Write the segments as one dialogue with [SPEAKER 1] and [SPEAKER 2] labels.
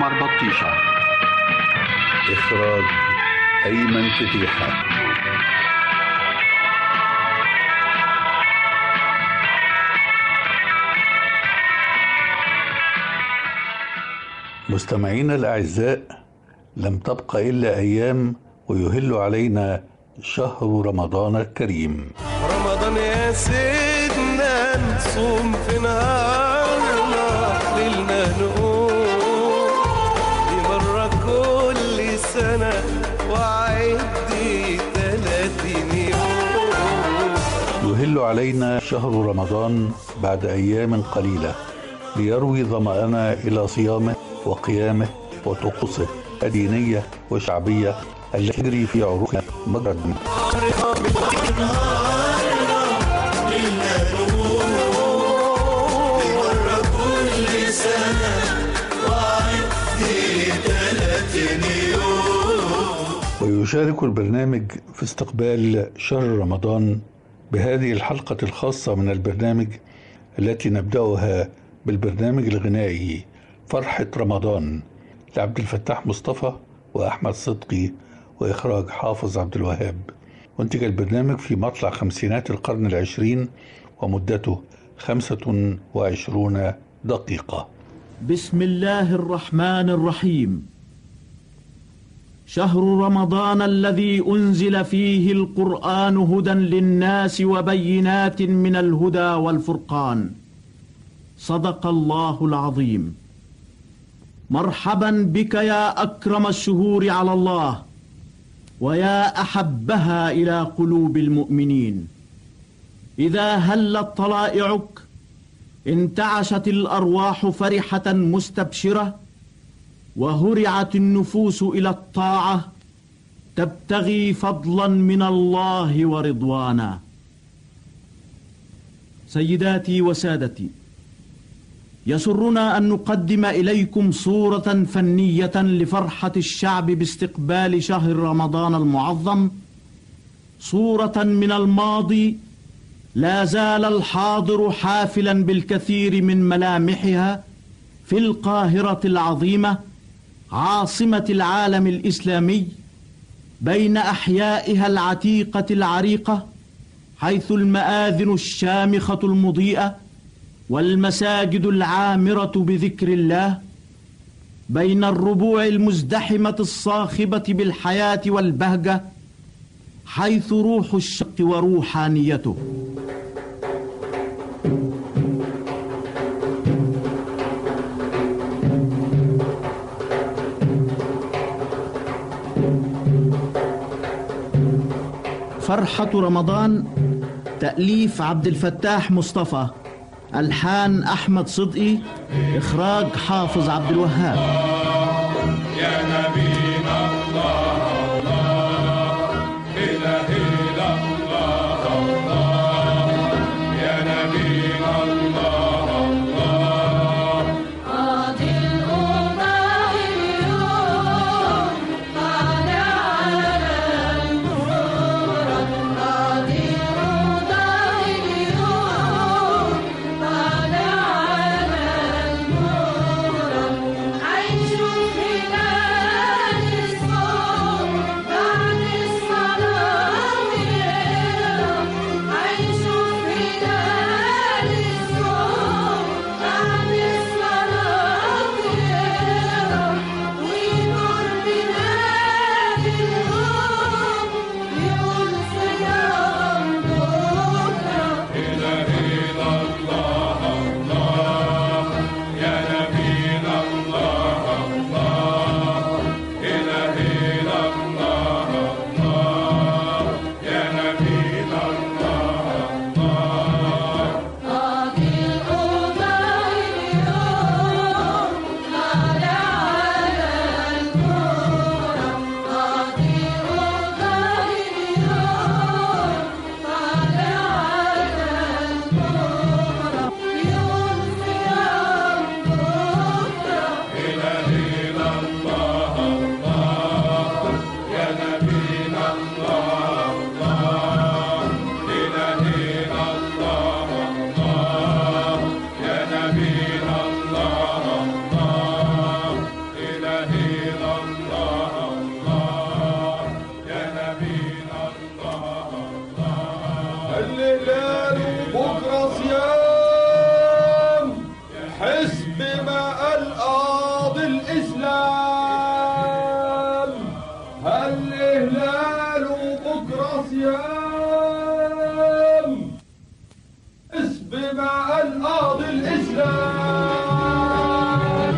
[SPEAKER 1] عمر بطيشة
[SPEAKER 2] إخراج أيمن فتيحة مستمعينا الأعزاء لم تبق إلا أيام ويهل علينا شهر رمضان الكريم
[SPEAKER 3] رمضان يا سيدنا نصوم في نهارنا ليلنا نقوم دي مرة كل سنة وعدي تلاتين يوم
[SPEAKER 2] يهل علينا شهر رمضان بعد أيام قليلة ليروي ظمأنا إلى صيامه وقيامه وطقوسه الدينية والشعبية التي تجري في عروقنا مجرى الدم ويشارك البرنامج في استقبال شهر رمضان بهذه الحلقة الخاصة من البرنامج التي نبدأها بالبرنامج الغنائي فرحة رمضان لعبد الفتاح مصطفى وأحمد صدقي وإخراج حافظ عبد الوهاب وانتج البرنامج في مطلع خمسينات القرن العشرين ومدته خمسة وعشرون دقيقة
[SPEAKER 4] بسم الله الرحمن الرحيم شهر رمضان الذي انزل فيه القران هدى للناس وبينات من الهدى والفرقان صدق الله العظيم مرحبا بك يا اكرم الشهور على الله ويا احبها الى قلوب المؤمنين اذا هلت طلائعك انتعشت الارواح فرحه مستبشره وهرعت النفوس الى الطاعه تبتغي فضلا من الله ورضوانا سيداتي وسادتي يسرنا ان نقدم اليكم صوره فنيه لفرحه الشعب باستقبال شهر رمضان المعظم صوره من الماضي لا زال الحاضر حافلا بالكثير من ملامحها في القاهره العظيمه عاصمه العالم الاسلامي بين احيائها العتيقه العريقه حيث الماذن الشامخه المضيئه والمساجد العامره بذكر الله بين الربوع المزدحمه الصاخبه بالحياه والبهجه حيث روح الشق وروحانيته فرحة رمضان تأليف عبد الفتاح مصطفى ألحان أحمد صدقي إخراج حافظ عبد الوهاب
[SPEAKER 5] يا نبينا الله الله إله إلا الله الله يا نبينا الله الله
[SPEAKER 6] قاضي الأمة اليوم طالع على المفرد قاضي الرضا اليوم طالع على المفرد عيش هلال
[SPEAKER 5] الإسلام هل إهلال بكرة صيام اسب مع الأرض الإسلام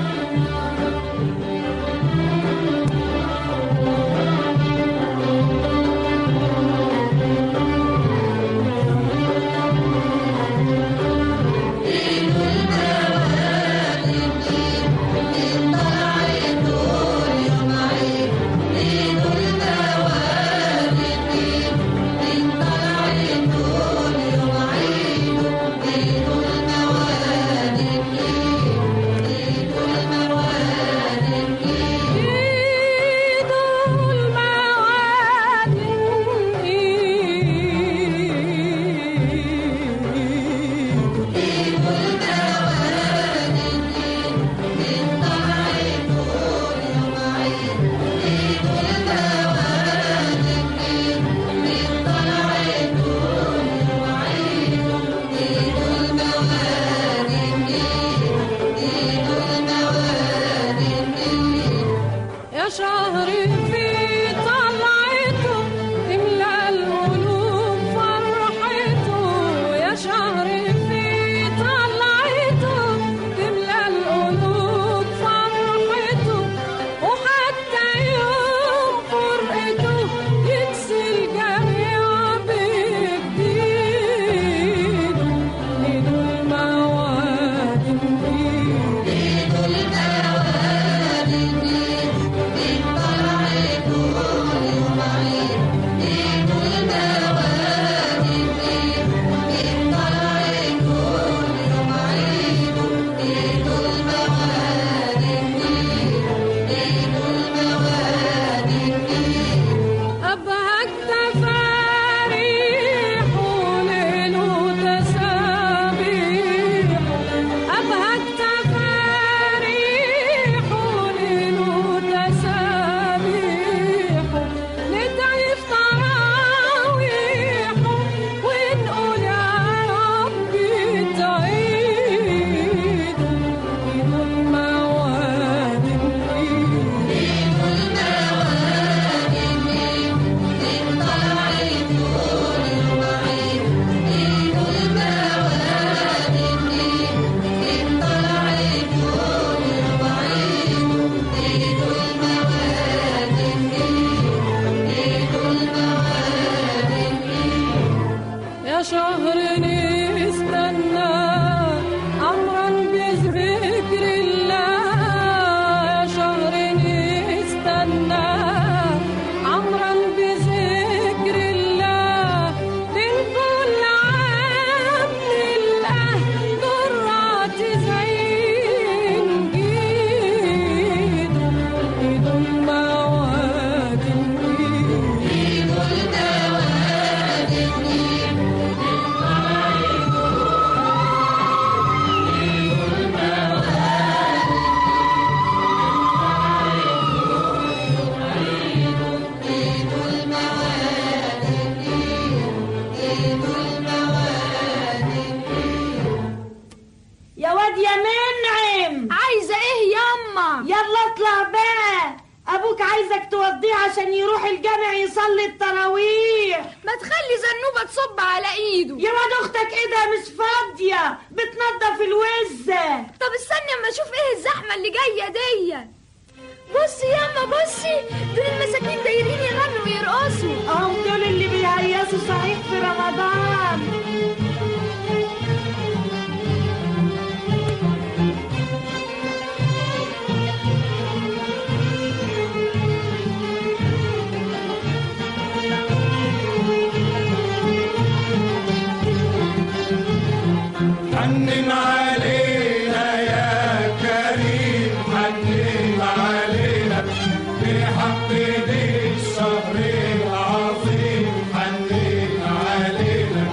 [SPEAKER 6] يا شهر في طلعته تملى القلوب فرحته يا شهر في طلعته تملى القلوب فرحته وحتى يوم فرقته يكسي الجميع بجديد عيد المواد فيه أبهك تفاريح وليل تسابيح أبهك تفاريح وليل تسابيح ندعي في تراويح ونقول يا ربي تعيد عيد المواد فيه يا شهر نستنى أمرا بذكر الله يا شهر نستنى أمرا بذكر الله لكل عام لله ذرات زين جيد عيد المواد فيه
[SPEAKER 1] يا واد يا منعم
[SPEAKER 7] عايزة ايه ياما
[SPEAKER 1] يلا اطلع بقى ابوك عايزك توديه عشان يروح الجامع يصلي التراويح
[SPEAKER 7] ما تخلي زنوبة تصب على ايده
[SPEAKER 1] يا واد اختك ايه ده مش فاضيه بتنضف الوزه
[SPEAKER 7] طب استني اما اشوف ايه الزحمة اللي جاية دي بصي ياما بصي دول المساكين دايرين يغنوا ويرقصوا
[SPEAKER 1] اهم دول اللي بيهيصوا صحيح في رمضان
[SPEAKER 5] حنن علينا يا كريم حنن علينا بحق ذي الشهر العظيم حنن علينا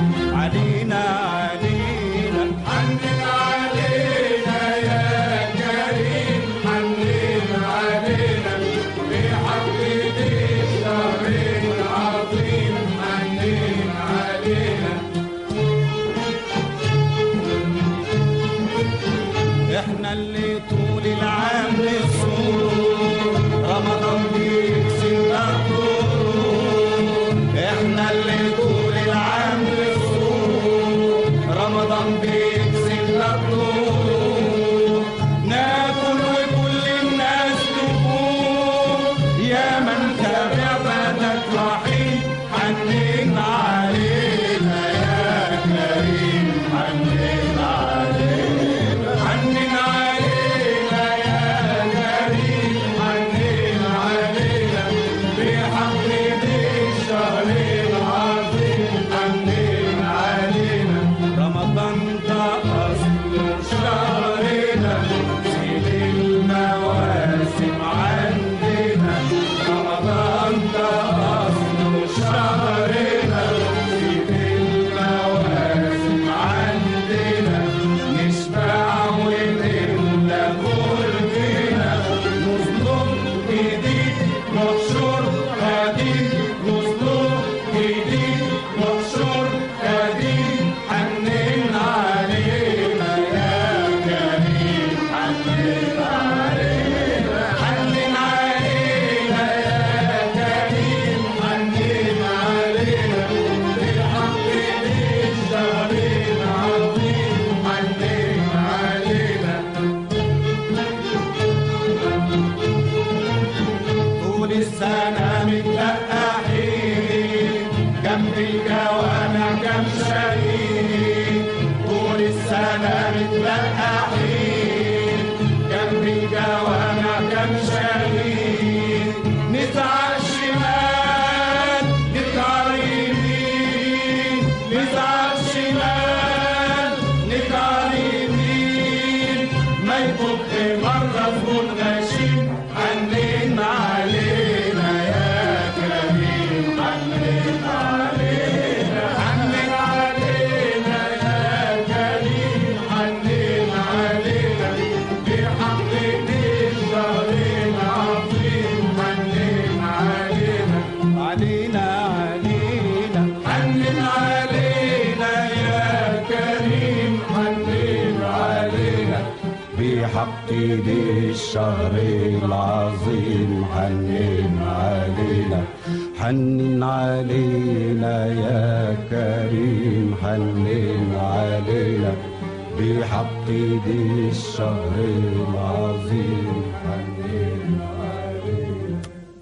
[SPEAKER 5] السنة متلقحين جنب الجوامع كم شهيد طول السنة متلقحين جنب الجوامع كم شهيد نزعل شمال نزعل يمين نزعل شمال نزعل يمين ما يفك مرة زبون غشيم حنين علينا يا كريم حنين علينا حنين علينا يا كريم حنين علينا بحق الشهر العظيم حنين علينا علينا علينا حنين علينا يا كريم حنين علينا بحق الشهر العظيم حنين علينا حنين علينا يا كريم حنين علينا بحق الشهر العظيم حنين علينا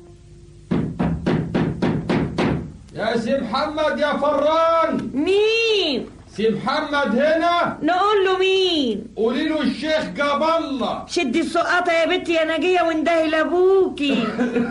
[SPEAKER 8] يا سي محمد يا فران
[SPEAKER 1] مين
[SPEAKER 8] سي محمد هنا
[SPEAKER 1] نقول له مين
[SPEAKER 8] قولي له الشيخ جاب الله
[SPEAKER 1] شدي السقاطة يا بنتي يا نجية واندهي لابوكي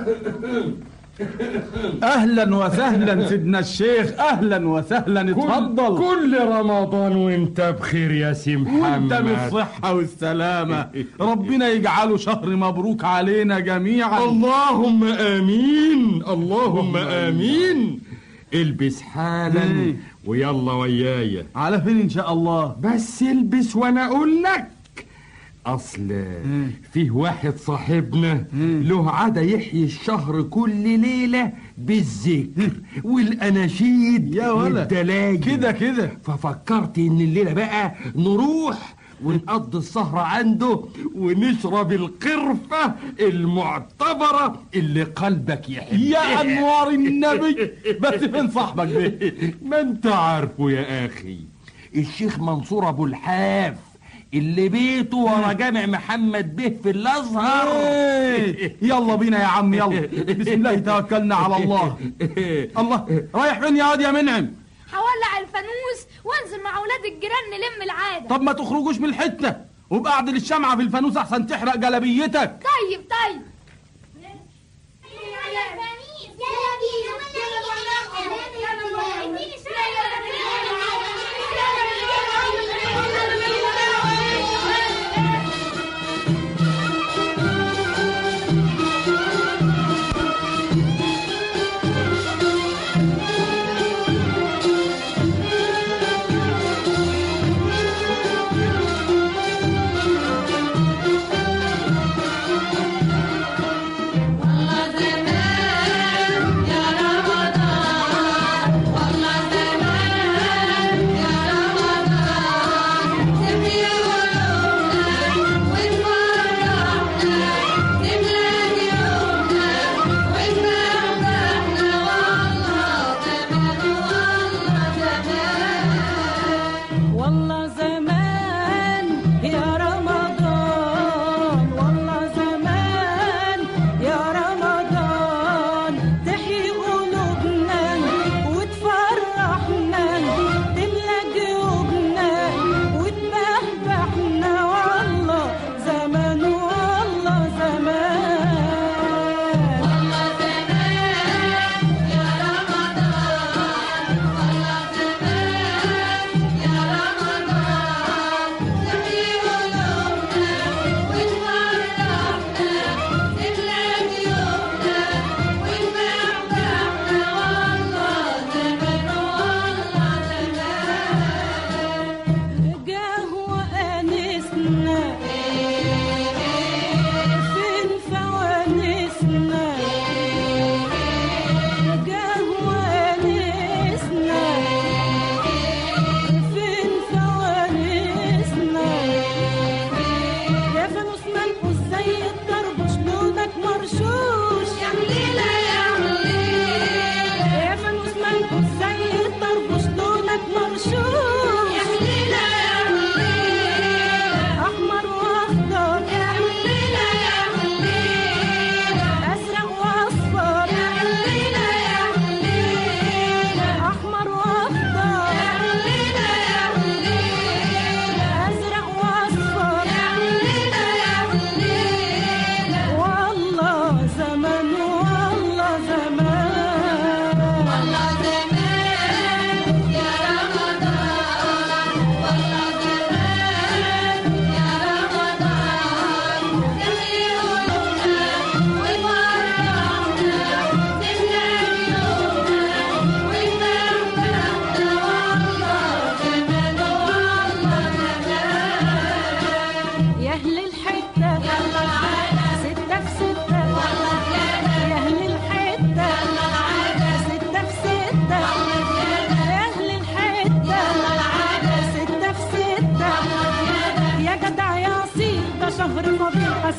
[SPEAKER 9] اهلا وسهلا سيدنا الشيخ اهلا وسهلا اتفضل
[SPEAKER 8] كل رمضان وانت بخير يا سي محمد
[SPEAKER 9] وانت بالصحة والسلامة ربنا يجعله شهر مبروك علينا جميعا
[SPEAKER 8] اللهم امين اللهم امين البس حالا
[SPEAKER 9] إيه.
[SPEAKER 8] ويلا ويايا
[SPEAKER 9] على فين ان شاء الله
[SPEAKER 8] بس البس وانا اقول لك اصل فيه واحد صاحبنا له عادة يحيي الشهر كل ليلة بالذكر والاناشيد
[SPEAKER 9] يا ولد.
[SPEAKER 8] والدلاجل
[SPEAKER 9] كده كده
[SPEAKER 8] ففكرت ان الليلة بقى نروح ونقضي السهرة عنده ونشرب القرفة المعتبرة اللي قلبك يحبها
[SPEAKER 9] يا انوار النبي بس فين صاحبك ده
[SPEAKER 8] ما انت عارفه يا اخي الشيخ منصور ابو الحاف اللي بيته ورا جامع محمد به في الازهر
[SPEAKER 9] إيه، يلا بينا يا عم يلا بسم الله توكلنا على الله الله رايح فين يا واد يا منعم
[SPEAKER 7] هولع الفانوس وانزل مع ولاد الجيران نلم العادة
[SPEAKER 9] طب ما تخرجوش من الحته وابقى اعدل الشمعة في الفانوس احسن تحرق جلبيتك
[SPEAKER 7] طيب طيب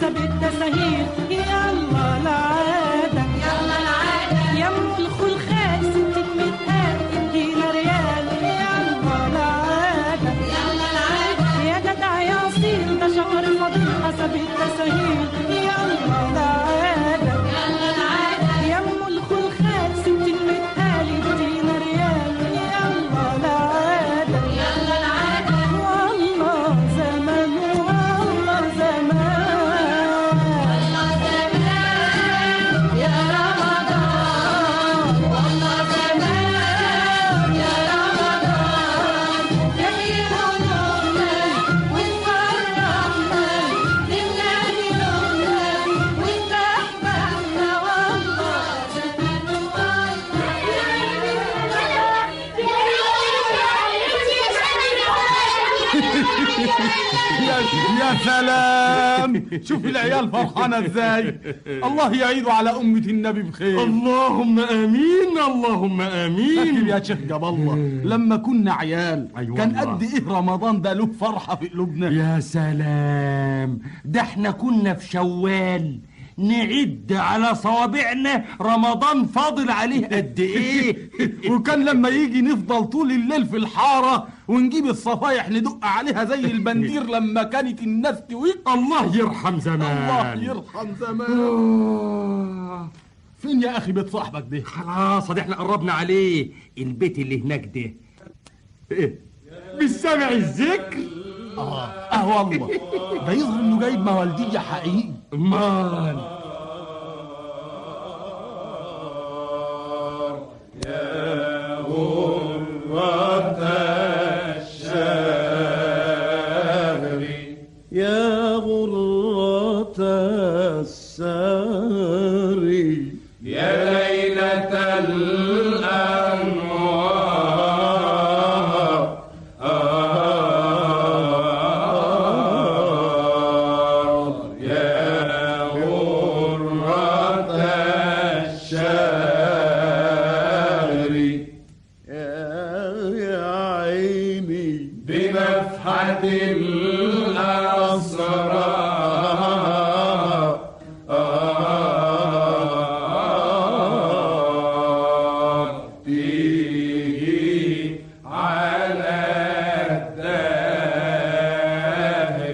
[SPEAKER 6] حسب التساهيل يلا العادة يلا العادة يا ام الخلخال ستين متقال ادينا ريال يلا العادة يلا العادة يا جدع يا اصيل ده شهر فضيل حسب التساهيل يلا العادة يلا العادة يا ام الخلخال ستين متقال ادينا ريال يلا العادة يلا العادة والله زمان والله زمان والله زمان يا رمضان والله زمان يا رمضان جميل قلوبنا وتفرحنا لله يومنا وانت احبابنا والله زمان
[SPEAKER 9] يا يا سلام شوف العيال فرحانه ازاي الله يعيده على امه النبي بخير
[SPEAKER 8] اللهم امين اللهم
[SPEAKER 9] فاكر
[SPEAKER 8] امين
[SPEAKER 9] يا شيخ جاب الله لما كنا عيال
[SPEAKER 8] أيوة
[SPEAKER 9] كان
[SPEAKER 8] والله.
[SPEAKER 9] قد ايه رمضان ده له فرحه في قلوبنا
[SPEAKER 8] يا سلام ده احنا كنا في شوال نعد على صوابعنا رمضان فاضل عليه قد ايه
[SPEAKER 9] وكان لما يجي نفضل طول الليل في الحاره ونجيب الصفايح ندق عليها زي البندير لما كانت الناس تويق
[SPEAKER 8] الله يرحم
[SPEAKER 9] الله
[SPEAKER 8] زمان
[SPEAKER 9] يرحم زمان
[SPEAKER 8] آه.
[SPEAKER 9] فين يا اخي بيت صاحبك ده
[SPEAKER 8] خلاص ادي احنا قربنا عليه البيت اللي هناك ده ايه بالسمع الذكر
[SPEAKER 9] اه اه والله ده يظهر انه جايب موالديه حقيقي
[SPEAKER 8] امال
[SPEAKER 3] يا غرة السار يا ليلة الأنوار يا غرة الشهر يا عيني بنفحة الأسرار تيجي على الدهر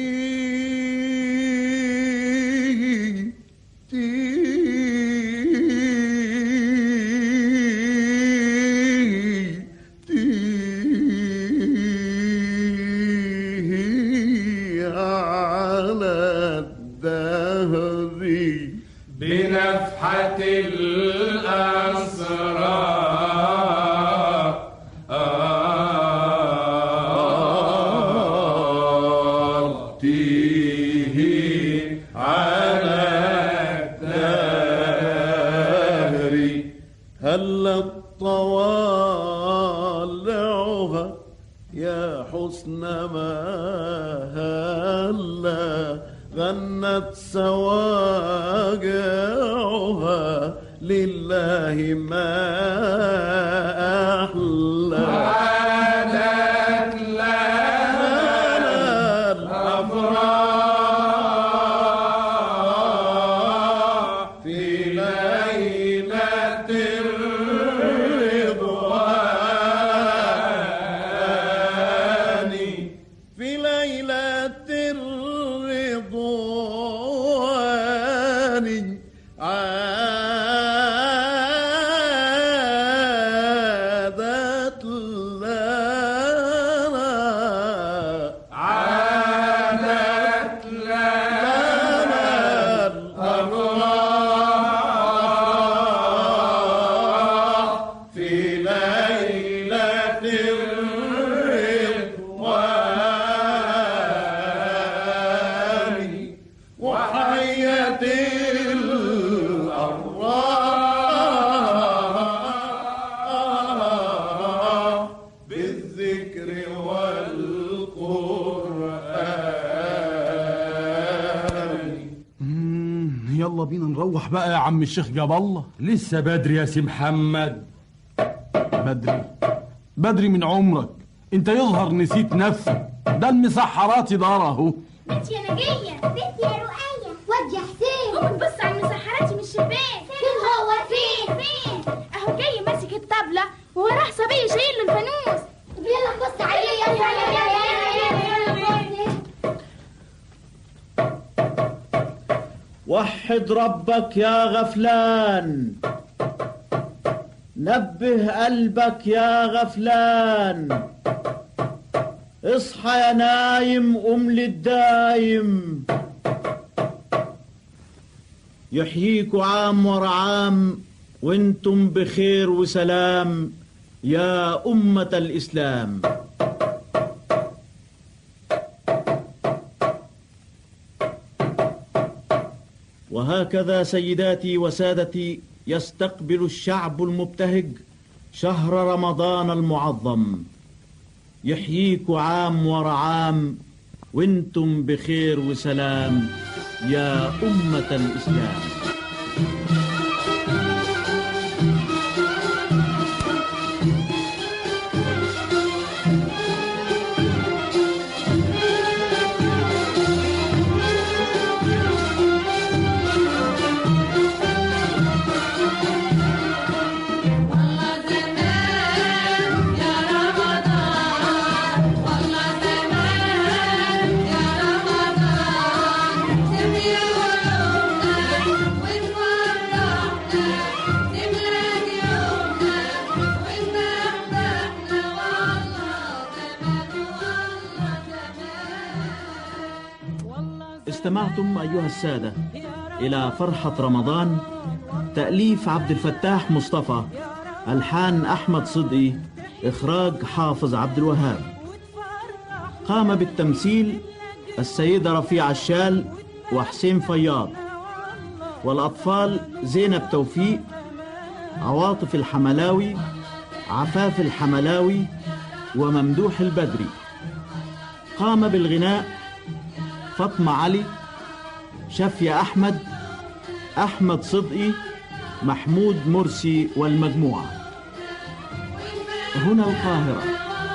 [SPEAKER 3] تيجي تيجي على الدهر بنفحة الأسرار تيجي على الدهر هل طوالعها يا حسن ما هلا غنت سواجعها لله ما أحلى عادت لنا الأفراح في ليلة الرضوان في ليلة الرضوان عادت لنا عادت لنا الأفراح في ليلة الرضوان وحية الأرواح بالذكر والقرآن
[SPEAKER 9] مم، يلا بينا نروح بقى يا عم الشيخ جاب الله
[SPEAKER 8] لسه بدري يا سي محمد
[SPEAKER 9] بدري بدري من عمرك انت يظهر نسيت نفسك ده المسحرات دار اهو
[SPEAKER 10] بنتي يا نجية بنتي يا رؤية واد يا حسين
[SPEAKER 7] قوم تبص على المسحرات من الشباك
[SPEAKER 10] فين هو فين
[SPEAKER 7] فين اهو جاي ماسك الطبلة ووراه صبي شايل له الفانوس
[SPEAKER 10] طب يلا نبص عليه يلا يلا يلا يلا يلا يلا
[SPEAKER 4] وحد ربك يا غفلان نبه قلبك يا غفلان اصحى يا نايم قم للدايم يحييكوا عام ورا عام وانتم بخير وسلام يا أمة الإسلام وهكذا سيداتي وسادتي يستقبل الشعب المبتهج شهر رمضان المعظم يحييك عام ورا عام وانتم بخير وسلام يا أمة الإسلام استمعتم أيها السادة إلى فرحة رمضان تأليف عبد الفتاح مصطفى ألحان أحمد صدقي إخراج حافظ عبد الوهاب قام بالتمثيل السيدة رفيعة الشال وحسين فياض والأطفال زينب توفيق عواطف الحملاوي عفاف الحملاوي وممدوح البدري قام بالغناء فاطمة علي شفية أحمد أحمد صدقي محمود مرسي والمجموعة هنا القاهرة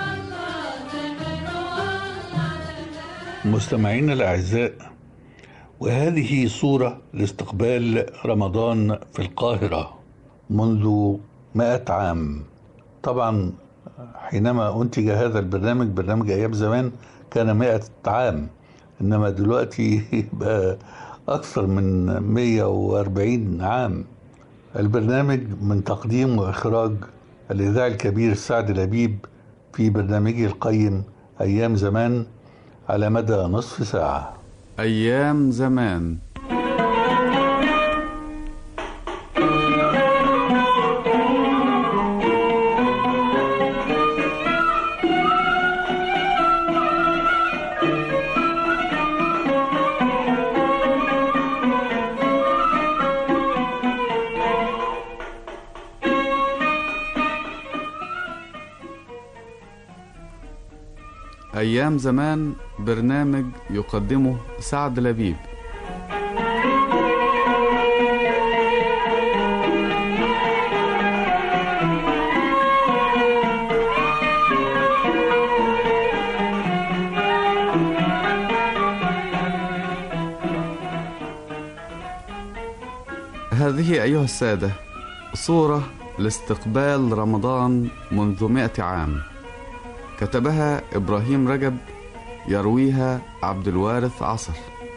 [SPEAKER 2] مستمعينا الأعزاء وهذه صورة لاستقبال رمضان في القاهرة منذ مائة عام طبعا حينما أنتج هذا البرنامج برنامج أيام زمان كان مائة عام إنما دلوقتي بقى أكثر من 140 عام البرنامج من تقديم وإخراج الإذاعي الكبير سعد لبيب في برنامجه القيم أيام زمان على مدى نصف ساعة
[SPEAKER 11] أيام زمان أيام زمان برنامج يقدمه سعد لبيب هذه أيها السادة صورة لاستقبال رمضان منذ مئة عام كتبها إبراهيم رجب يرويها عبد الوارث عصر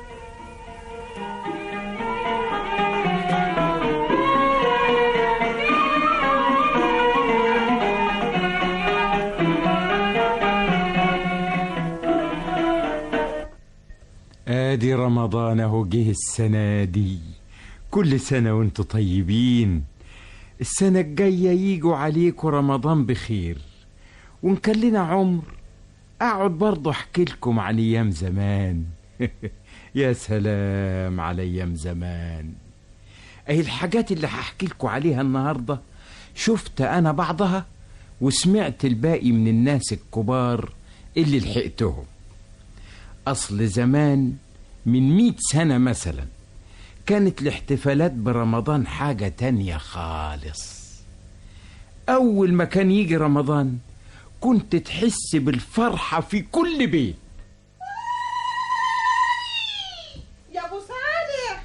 [SPEAKER 12] ادي رمضان اهو جه السنة دي كل سنة وانتوا طيبين السنة الجاية يجوا عليكوا رمضان بخير وان كان لنا عمر اقعد برضه احكي لكم عن ايام زمان يا سلام على ايام زمان اهي الحاجات اللي هحكي لكم عليها النهارده شفت انا بعضها وسمعت الباقي من الناس الكبار اللي لحقتهم اصل زمان من مئة سنة مثلا كانت الاحتفالات برمضان حاجة تانية خالص أول ما كان يجي رمضان كنت تحس بالفرحة في كل بيت
[SPEAKER 13] يا ابو صالح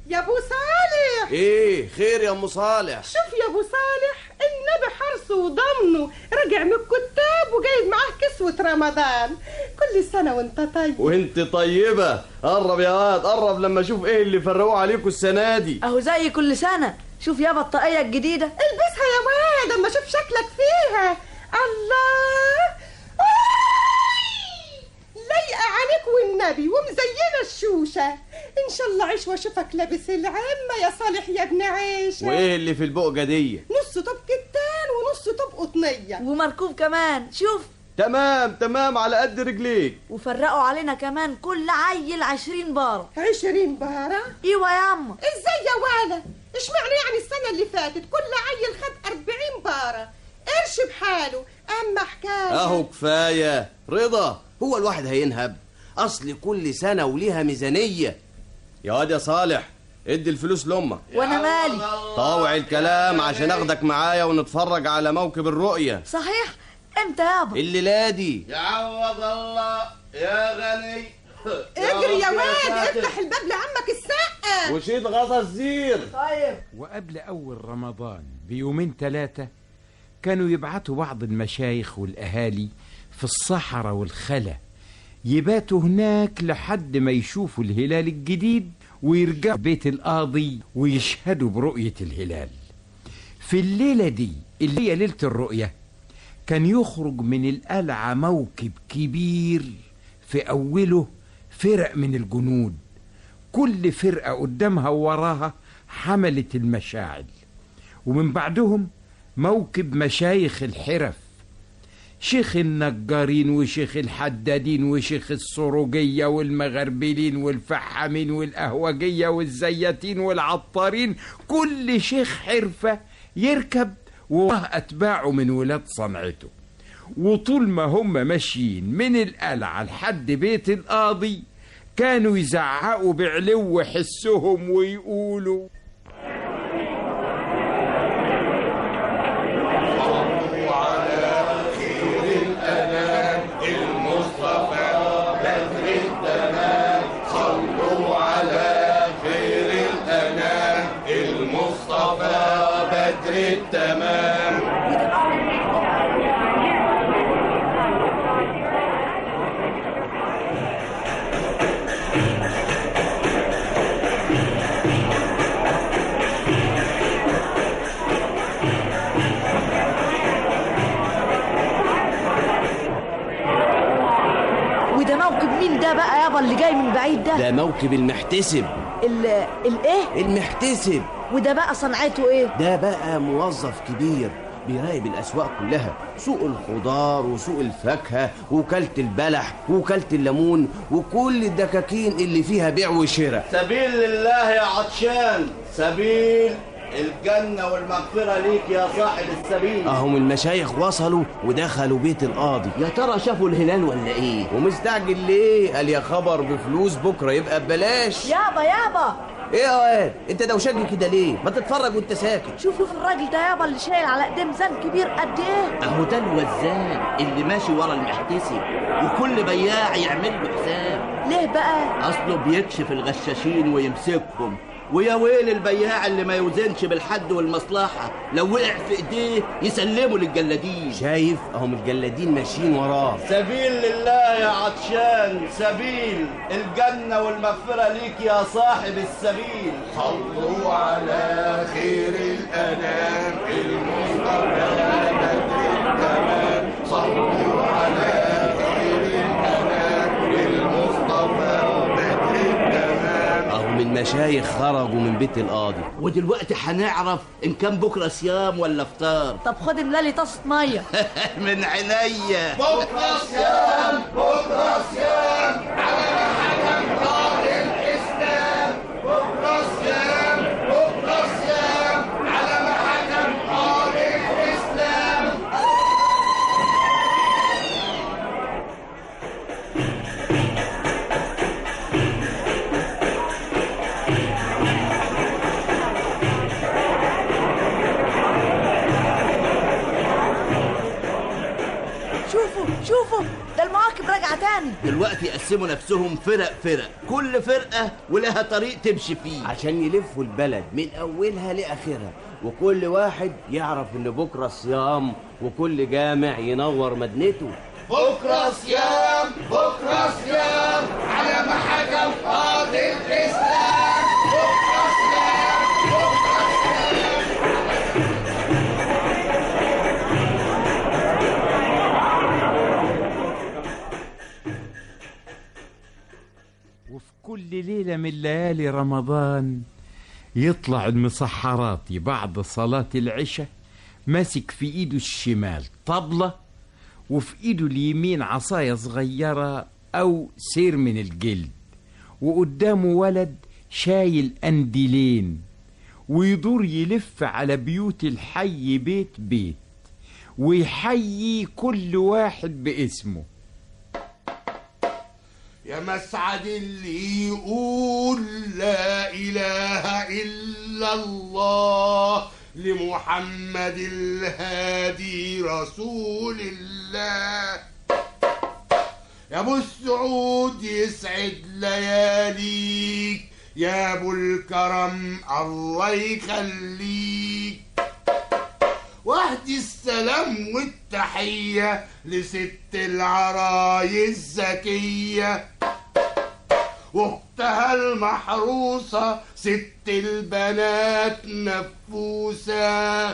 [SPEAKER 13] يا ابو صالح
[SPEAKER 14] ايه خير يا ام صالح
[SPEAKER 13] شوف يا ابو صالح النبي حرصه وضمنه رجع من الكتاب وجايب معاه كسوة رمضان كل سنة وانت طيب
[SPEAKER 14] وانت طيبة قرب يا واد قرب لما اشوف ايه اللي فرقوه عليكم السنة دي
[SPEAKER 15] اهو زي كل سنة شوف يابا الطاقية الجديدة
[SPEAKER 13] البسها يا واد اما اشوف شكلك فيها الله لايقة عليك والنبي ومزينة الشوشة ان شاء الله عيش واشوفك لابس العمة يا صالح يا ابن عيشة
[SPEAKER 14] وايه اللي في البقجة دي
[SPEAKER 13] نص طب كتان ونص طب قطنية
[SPEAKER 15] ومركوب كمان شوف
[SPEAKER 14] تمام تمام على قد رجليك
[SPEAKER 15] وفرقوا علينا كمان كل عيل عشرين بارة
[SPEAKER 13] عشرين بارة
[SPEAKER 15] ايوه يا عم
[SPEAKER 13] ازاي يا والا اشمعنى يعني السنة اللي فاتت كل عيل خد أربعين بارة قرش بحاله أما حكاية
[SPEAKER 14] اهو كفاية رضا هو الواحد هينهب اصل كل سنة وليها ميزانية يا واد يا صالح ادي الفلوس لامك
[SPEAKER 15] وانا مالي
[SPEAKER 14] طاوع الكلام عشان اخدك معايا ونتفرج على موكب الرؤية
[SPEAKER 15] صحيح امتى يابا
[SPEAKER 14] الليلة دي
[SPEAKER 3] يعوض الله يا غني
[SPEAKER 13] اجري يا واد افتح الباب لعمك السقة
[SPEAKER 14] وشيت غطا الزير
[SPEAKER 15] طيب
[SPEAKER 12] وقبل أول رمضان بيومين ثلاثة كانوا يبعتوا بعض المشايخ والأهالي في الصحراء والخلا يباتوا هناك لحد ما يشوفوا الهلال الجديد ويرجعوا بيت القاضي ويشهدوا برؤية الهلال في الليلة دي اللي هي ليلة الرؤية كان يخرج من القلعة موكب كبير في أوله فرق من الجنود كل فرقة قدامها ووراها حملت المشاعل ومن بعدهم موكب مشايخ الحرف شيخ النجارين وشيخ الحدادين وشيخ السروجية والمغربلين والفحامين والقهوجية والزياتين والعطارين كل شيخ حرفة يركب ووراه أتباعه من ولاد صنعته وطول ما هم ماشيين من القلعة لحد بيت القاضي كانوا يزعقوا بعلو حسهم ويقولوا
[SPEAKER 3] المصطفى بدر التمام صلوا على خير الأنام المصطفى بدر التمام
[SPEAKER 15] وده موكب مين ده بقى يابا اللي جاي من بعيد ده
[SPEAKER 14] ده موكب المحتسب
[SPEAKER 15] ال الايه
[SPEAKER 14] المحتسب
[SPEAKER 15] وده بقى صنعته ايه
[SPEAKER 14] ده بقى موظف كبير بيراقب الأسواق كلها سوق الخضار وسوق الفاكهة وكالة البلح وكالة الليمون وكل الدكاكين اللي فيها بيع وشراء
[SPEAKER 3] سبيل لله يا عطشان سبيل الجنة والمغفرة ليك يا صاحب السبيل
[SPEAKER 14] اهم المشايخ وصلوا ودخلوا بيت القاضي
[SPEAKER 16] يا ترى شافوا الهلال ولا ايه
[SPEAKER 14] ومستعجل ليه قال يا خبر بفلوس بكره يبقى ببلاش
[SPEAKER 15] يابا يابا
[SPEAKER 14] ايه يا واد انت دوشان كده ليه ما تتفرج وانت ساكت
[SPEAKER 15] شوف شوف الراجل ده يابا اللي شايل على ايديه ميزان كبير قد ايه
[SPEAKER 16] اهو ده الوزان اللي ماشي ورا المحتسب وكل بياع يعمل له حساب
[SPEAKER 15] ليه بقى
[SPEAKER 16] اصله بيكشف الغشاشين ويمسكهم ويا ويل البياع اللي ما يوزنش بالحد والمصلحة لو وقع في ايديه يسلمه للجلادين
[SPEAKER 14] شايف اهم الجلادين ماشيين وراه
[SPEAKER 3] سبيل لله يا عطشان سبيل الجنة والمغفرة ليك يا صاحب السبيل صلوا على خير الأنام المصطفى بدر التمام صلوا على خير الأنام المصطفى بدر التمام
[SPEAKER 14] اهم المشايخ خرجوا من بيت القاضي
[SPEAKER 16] ودلوقتي هنعرف ان كان بكرة صيام ولا فطار
[SPEAKER 15] طب خد املالي طاسة مية
[SPEAKER 16] من عينيا
[SPEAKER 3] بكرة صيام بكرة صيام على ما حكم قاضي الإسلام بكرة صيام بكرة صيام على ما حكم قاضي الإسلام
[SPEAKER 15] شوفوا شوفوا ده المواكب راجعة تاني
[SPEAKER 16] دلوقتي يقسموا نفسهم فرق فرق كل فرقة ولها طريق تمشي فيه
[SPEAKER 14] عشان يلفوا البلد من أولها لآخرها وكل واحد يعرف إن بكرة صيام وكل جامع ينور مدنته
[SPEAKER 5] بكرة صيام بكرة صيام على ما حكم قاضي الإسلام بكرة صيام بكرة صيام
[SPEAKER 12] وفي كل ليلة من ليالي رمضان يطلع المسحراتي بعد صلاة العشاء ماسك في ايده الشمال طبلة وفي ايده اليمين عصاية صغيرة او سير من الجلد وقدامه ولد شايل قنديلين ويدور يلف على بيوت الحي بيت بيت ويحيي كل واحد باسمه
[SPEAKER 5] يا مسعد اللي يقول لا إله إلا الله لمحمد الهادي رسول الله يا ابو السعود يسعد لياليك يا ابو الكرم الله يخليك واهدي السلام والتحية لست العرايس الزكية واختها المحروسة ست البنات نفوسة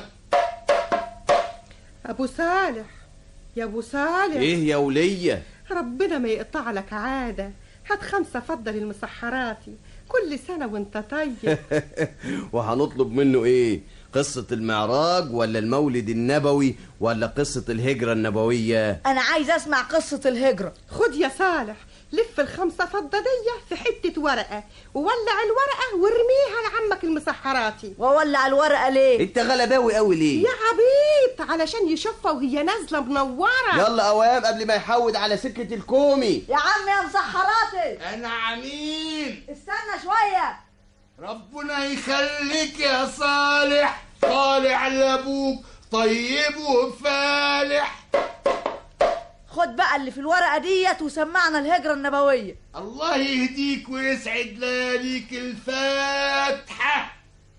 [SPEAKER 13] ابو صالح يا ابو صالح
[SPEAKER 14] إيه يا ولية
[SPEAKER 13] ربنا ما يقطع لك عادة هات خمسة فضل المسحراتي كل سنة وانت طيب
[SPEAKER 14] وهنطلب منه إيه قصة المعراج ولا المولد النبوي ولا قصة الهجرة النبوية
[SPEAKER 15] انا عايز اسمع قصة الهجرة
[SPEAKER 13] خد يا صالح لف الخمسة فضة دي في حتة ورقة وولع الورقة وارميها لعمك المسحراتي
[SPEAKER 15] وولع الورقة ليه؟
[SPEAKER 14] انت غلباوي قوي ليه
[SPEAKER 13] يا عبيط علشان يشوفها وهي نازلة منورة
[SPEAKER 14] يلا اوام قبل ما يحود على سكة الكومي
[SPEAKER 15] يا عم يا مسحراتي
[SPEAKER 5] انا عميل
[SPEAKER 15] استنى شوية
[SPEAKER 5] ربنا يخليك يا صالح طالع لابوك طيب وفالح
[SPEAKER 15] خد بقى اللي في الورقة ديت وسمعنا الهجرة النبوية
[SPEAKER 5] الله يهديك ويسعد لياليك الفاتحة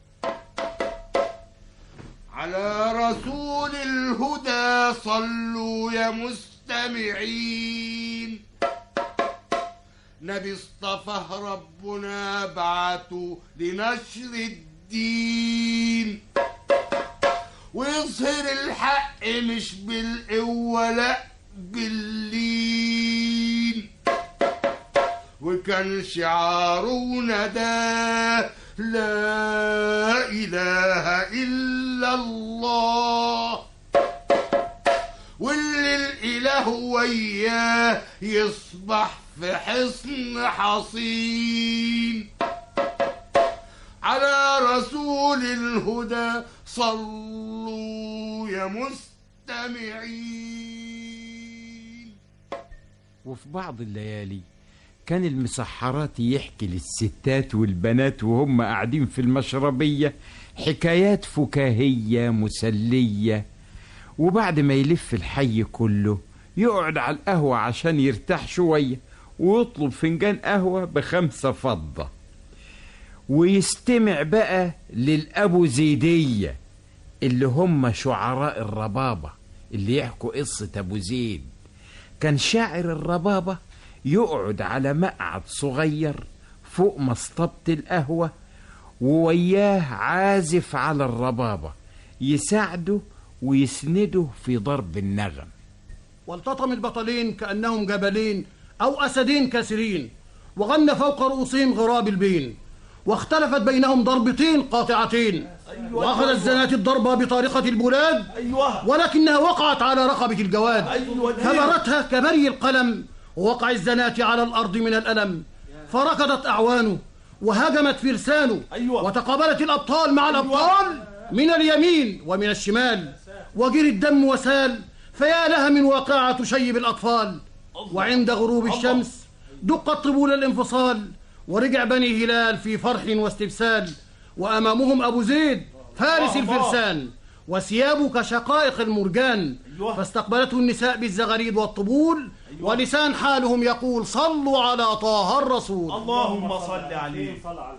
[SPEAKER 5] على رسول الهدى صلوا يا مستمعين نبي اصطفى ربنا بعته لنشر الدين ويظهر الحق مش بالقوة لا باللين وكان شعاره نداه لا إله إلا الله واللي الإله وياه يصبح في حصن حصين على رسول الهدى صلوا يا مستمعين
[SPEAKER 12] وفي بعض الليالي كان المسحراتي يحكي للستات والبنات وهم قاعدين في المشربية حكايات فكاهية مسلية وبعد ما يلف الحي كله يقعد على القهوة عشان يرتاح شوية ويطلب فنجان قهوة بخمسة فضة ويستمع بقى للأبو زيدية اللي هم شعراء الربابة اللي يحكوا قصة أبو زيد كان شاعر الربابة يقعد على مقعد صغير فوق مصطبة القهوة ووياه عازف على الربابة يساعده ويسنده في ضرب النغم
[SPEAKER 17] والتطم البطلين كأنهم جبلين أو أسدين كاسرين وغنى فوق رؤوسهم غراب البين واختلفت بينهم ضربتين قاطعتين
[SPEAKER 5] أيوة
[SPEAKER 17] وأخذ
[SPEAKER 5] أيوة.
[SPEAKER 17] الزنات الضربة بطارقة البلاد
[SPEAKER 5] أيوة.
[SPEAKER 17] ولكنها وقعت على رقبة الجواد
[SPEAKER 5] أيوة.
[SPEAKER 17] كبرتها كبري القلم ووقع الزنات على الأرض من الألم فركضت أعوانه وهجمت فرسانه
[SPEAKER 5] أيوة.
[SPEAKER 17] وتقابلت الأبطال مع الأبطال من اليمين ومن الشمال وجري الدم وسال فيا لها من واقعة تشيب الأطفال وعند غروب الشمس دقت طبول الانفصال ورجع بني هلال في فرح واستبسال وأمامهم أبو زيد فارس
[SPEAKER 5] الله الله.
[SPEAKER 17] الفرسان وثيابه كشقائق المرجان فاستقبلته النساء بالزغاريد والطبول ولسان حالهم يقول صلوا على طه الرسول
[SPEAKER 18] اللهم صل عليه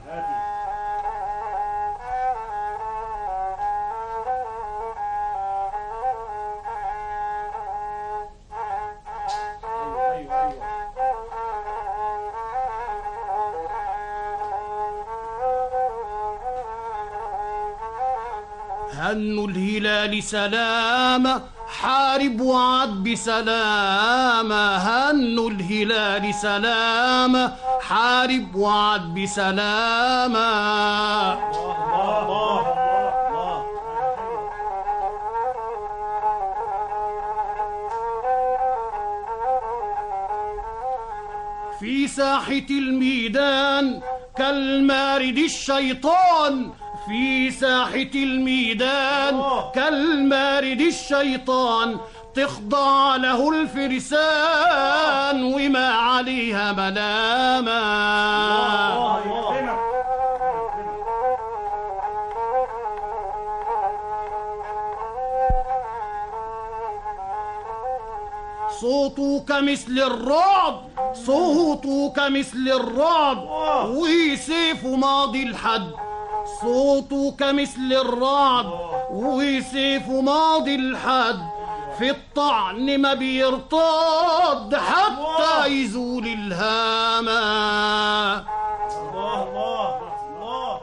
[SPEAKER 17] هن الهلال سلامة حارب وعد بسلامة هن الهلال سلامة حارب وعد بسلامة في ساحة الميدان كالمارد الشيطان في ساحة الميدان كالمارد الشيطان تخضع له الفرسان وما عليها ملامة صوته كمثل الرعد صوته كمثل الرعد وسيفه ماضي الحد صوته كمثل الرعد وسيفه ماضي الحد في الطعن ما بيرتد حتى يزول الهامة
[SPEAKER 18] الله الله الله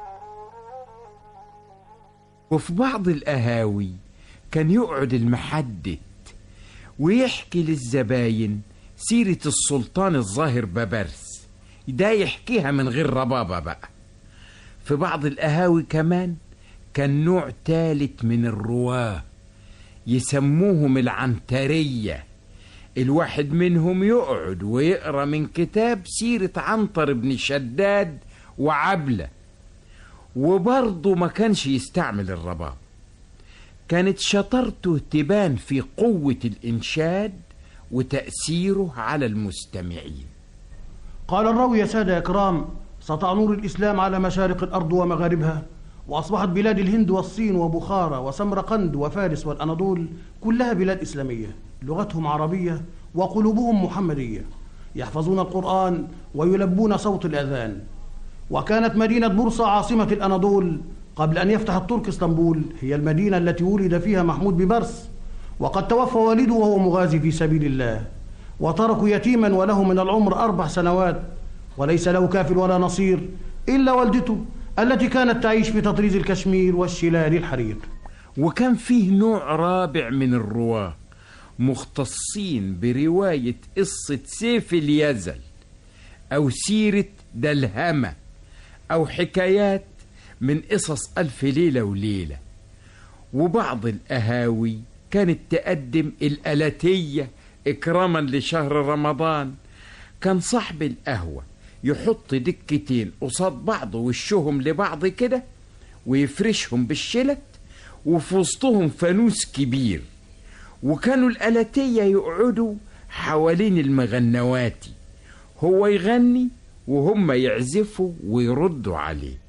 [SPEAKER 12] وفي بعض القهاوي كان يقعد المحدث ويحكي للزباين سيرة السلطان الظاهر ببرس ده يحكيها من غير ربابة بقى في بعض القهاوي كمان كان نوع تالت من الرواه يسموهم العنترية الواحد منهم يقعد ويقرا من كتاب سيرة عنتر بن شداد وعبلة وبرضه ما كانش يستعمل الرباب كانت شطارته تبان في قوة الإنشاد وتأثيره على المستمعين
[SPEAKER 17] قال الراوي يا سادة يا كرام سطع نور الإسلام على مشارق الأرض ومغاربها وأصبحت بلاد الهند والصين وبخارى وسمرقند وفارس والأناضول كلها بلاد إسلامية لغتهم عربية وقلوبهم محمدية يحفظون القرآن ويلبون صوت الأذان وكانت مدينة بورصة عاصمة الأناضول قبل أن يفتح الترك اسطنبول هي المدينة التي ولد فيها محمود ببرس وقد توفى والده وهو مغازي في سبيل الله وتركوا يتيما وله من العمر أربع سنوات وليس له كافل ولا نصير إلا والدته التي كانت تعيش في تطريز الكشمير والشلال الحرير
[SPEAKER 12] وكان فيه نوع رابع من الرواة مختصين برواية قصة سيف اليزل أو سيرة دلهمة أو حكايات من قصص ألف ليلة وليلة وبعض القهاوي كانت تقدم الألاتية إكراما لشهر رمضان كان صاحب القهوة يحط دكتين قصاد بعض وشهم لبعض كده ويفرشهم بالشلت وفي وسطهم فانوس كبير وكانوا الألاتية يقعدوا حوالين المغنواتي هو يغني وهم يعزفوا ويردوا عليه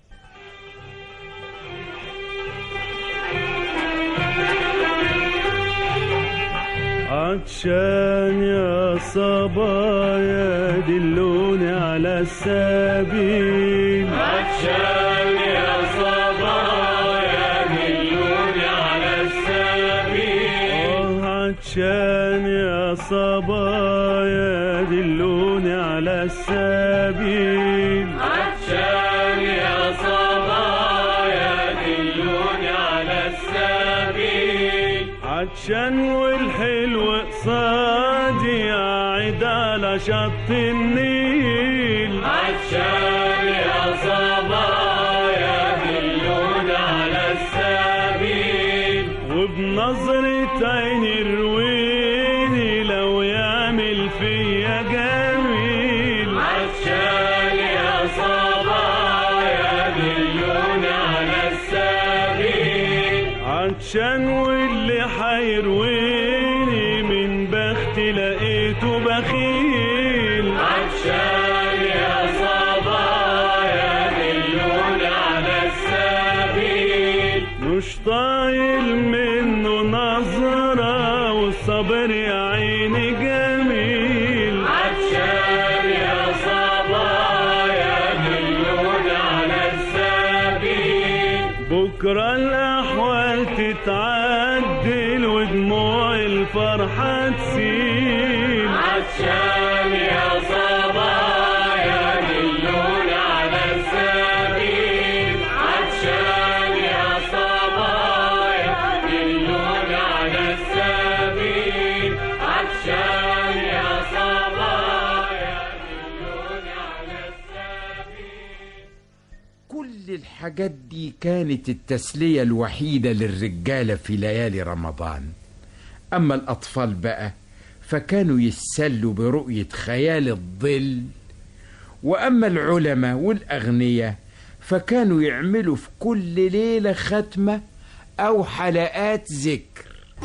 [SPEAKER 19] عطشان يا صبايا دلوني على السبيل
[SPEAKER 6] عطشان يا صبايا دلوني على السبيل
[SPEAKER 19] عطشان يا صبايا دلوني على السبيل
[SPEAKER 6] عطشان يا صبايا دلوني على السبيل
[SPEAKER 19] عطشان والحلو قصادي قاعد على شط النيل
[SPEAKER 6] عطشان يا صبايا دلوني على السبيل
[SPEAKER 19] وبنظرة عيني رويني لو يعمل فيا جميل
[SPEAKER 6] عطشان يا صبايا دلوني على السبيل
[SPEAKER 19] عطشان واللي حيرويني من بختي لقيته بخيل
[SPEAKER 6] عطشان يا صبايا دلوني على السبيل
[SPEAKER 19] مش طايل منه نظرة والصبر يا عيني جميل
[SPEAKER 6] عطشان يا صبايا دلونا على السبيل
[SPEAKER 19] بكرة الأحوال تتعدل ودموع الفرحة تسيل
[SPEAKER 6] عطشان يا صبايا دلونا على السبيل عطشان يا صبايا دلونا على السبيل عطشان يا صبايا دلونا على
[SPEAKER 12] كل الحاجات دي كانت التسلية الوحيدة للرجالة في ليالي رمضان أما الأطفال بقى فكانوا يتسلوا برؤية خيال الظل وأما العلماء والأغنياء فكانوا يعملوا في كل ليلة ختمة أو حلقات ذكر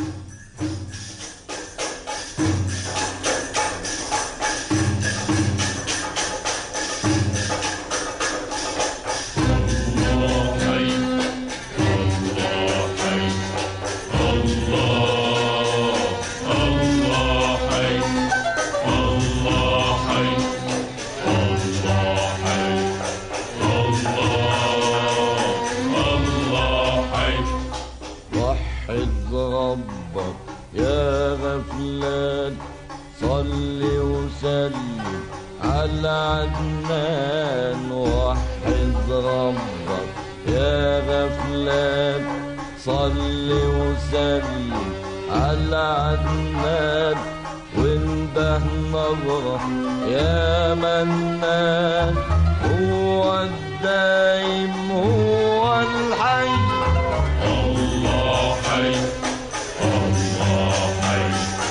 [SPEAKER 6] وحد ربك يا غفلان صل وسلم على عدنان وحد ربك يا غفلان صل وسلم على عدنان وانده نظرة يا منان هو الدايم هو الحي الله حي الله حي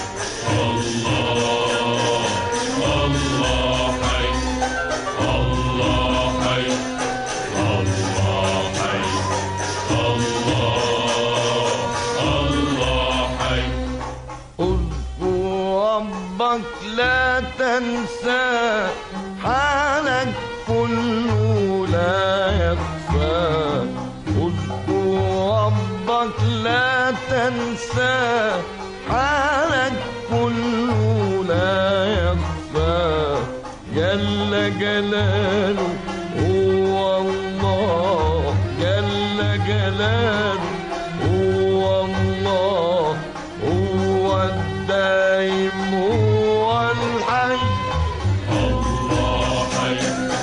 [SPEAKER 6] الله الله حي الله حي الله حي الله الله حي اذكر ربك لا تنسى حالك كله لا يخفى اذكر ربك لا تنسى حالك كله لا يخفى جل جلاله هو الله جل جلاله هو الله هو الدائم هو الحي الله حي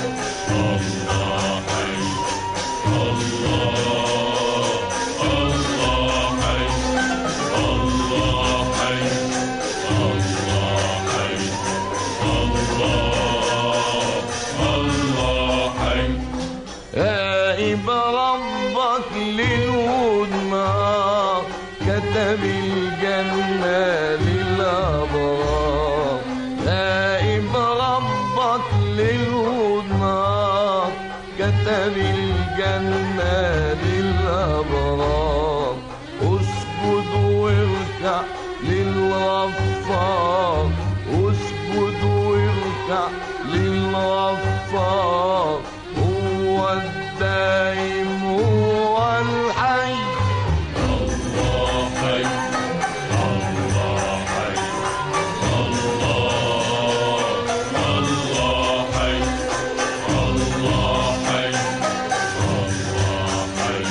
[SPEAKER 6] الله حي الله الله حي الله حي الله حي الله الله حي غائب ربك للودماء كتب الجنة للأبرار غائب ربك للودماء كتب الجنة للأبرار اسجد واركع للغفار اسجد واركع للغفار هو الدائم هو الحي الله حي الله حي الله الله حي الله حي الله حي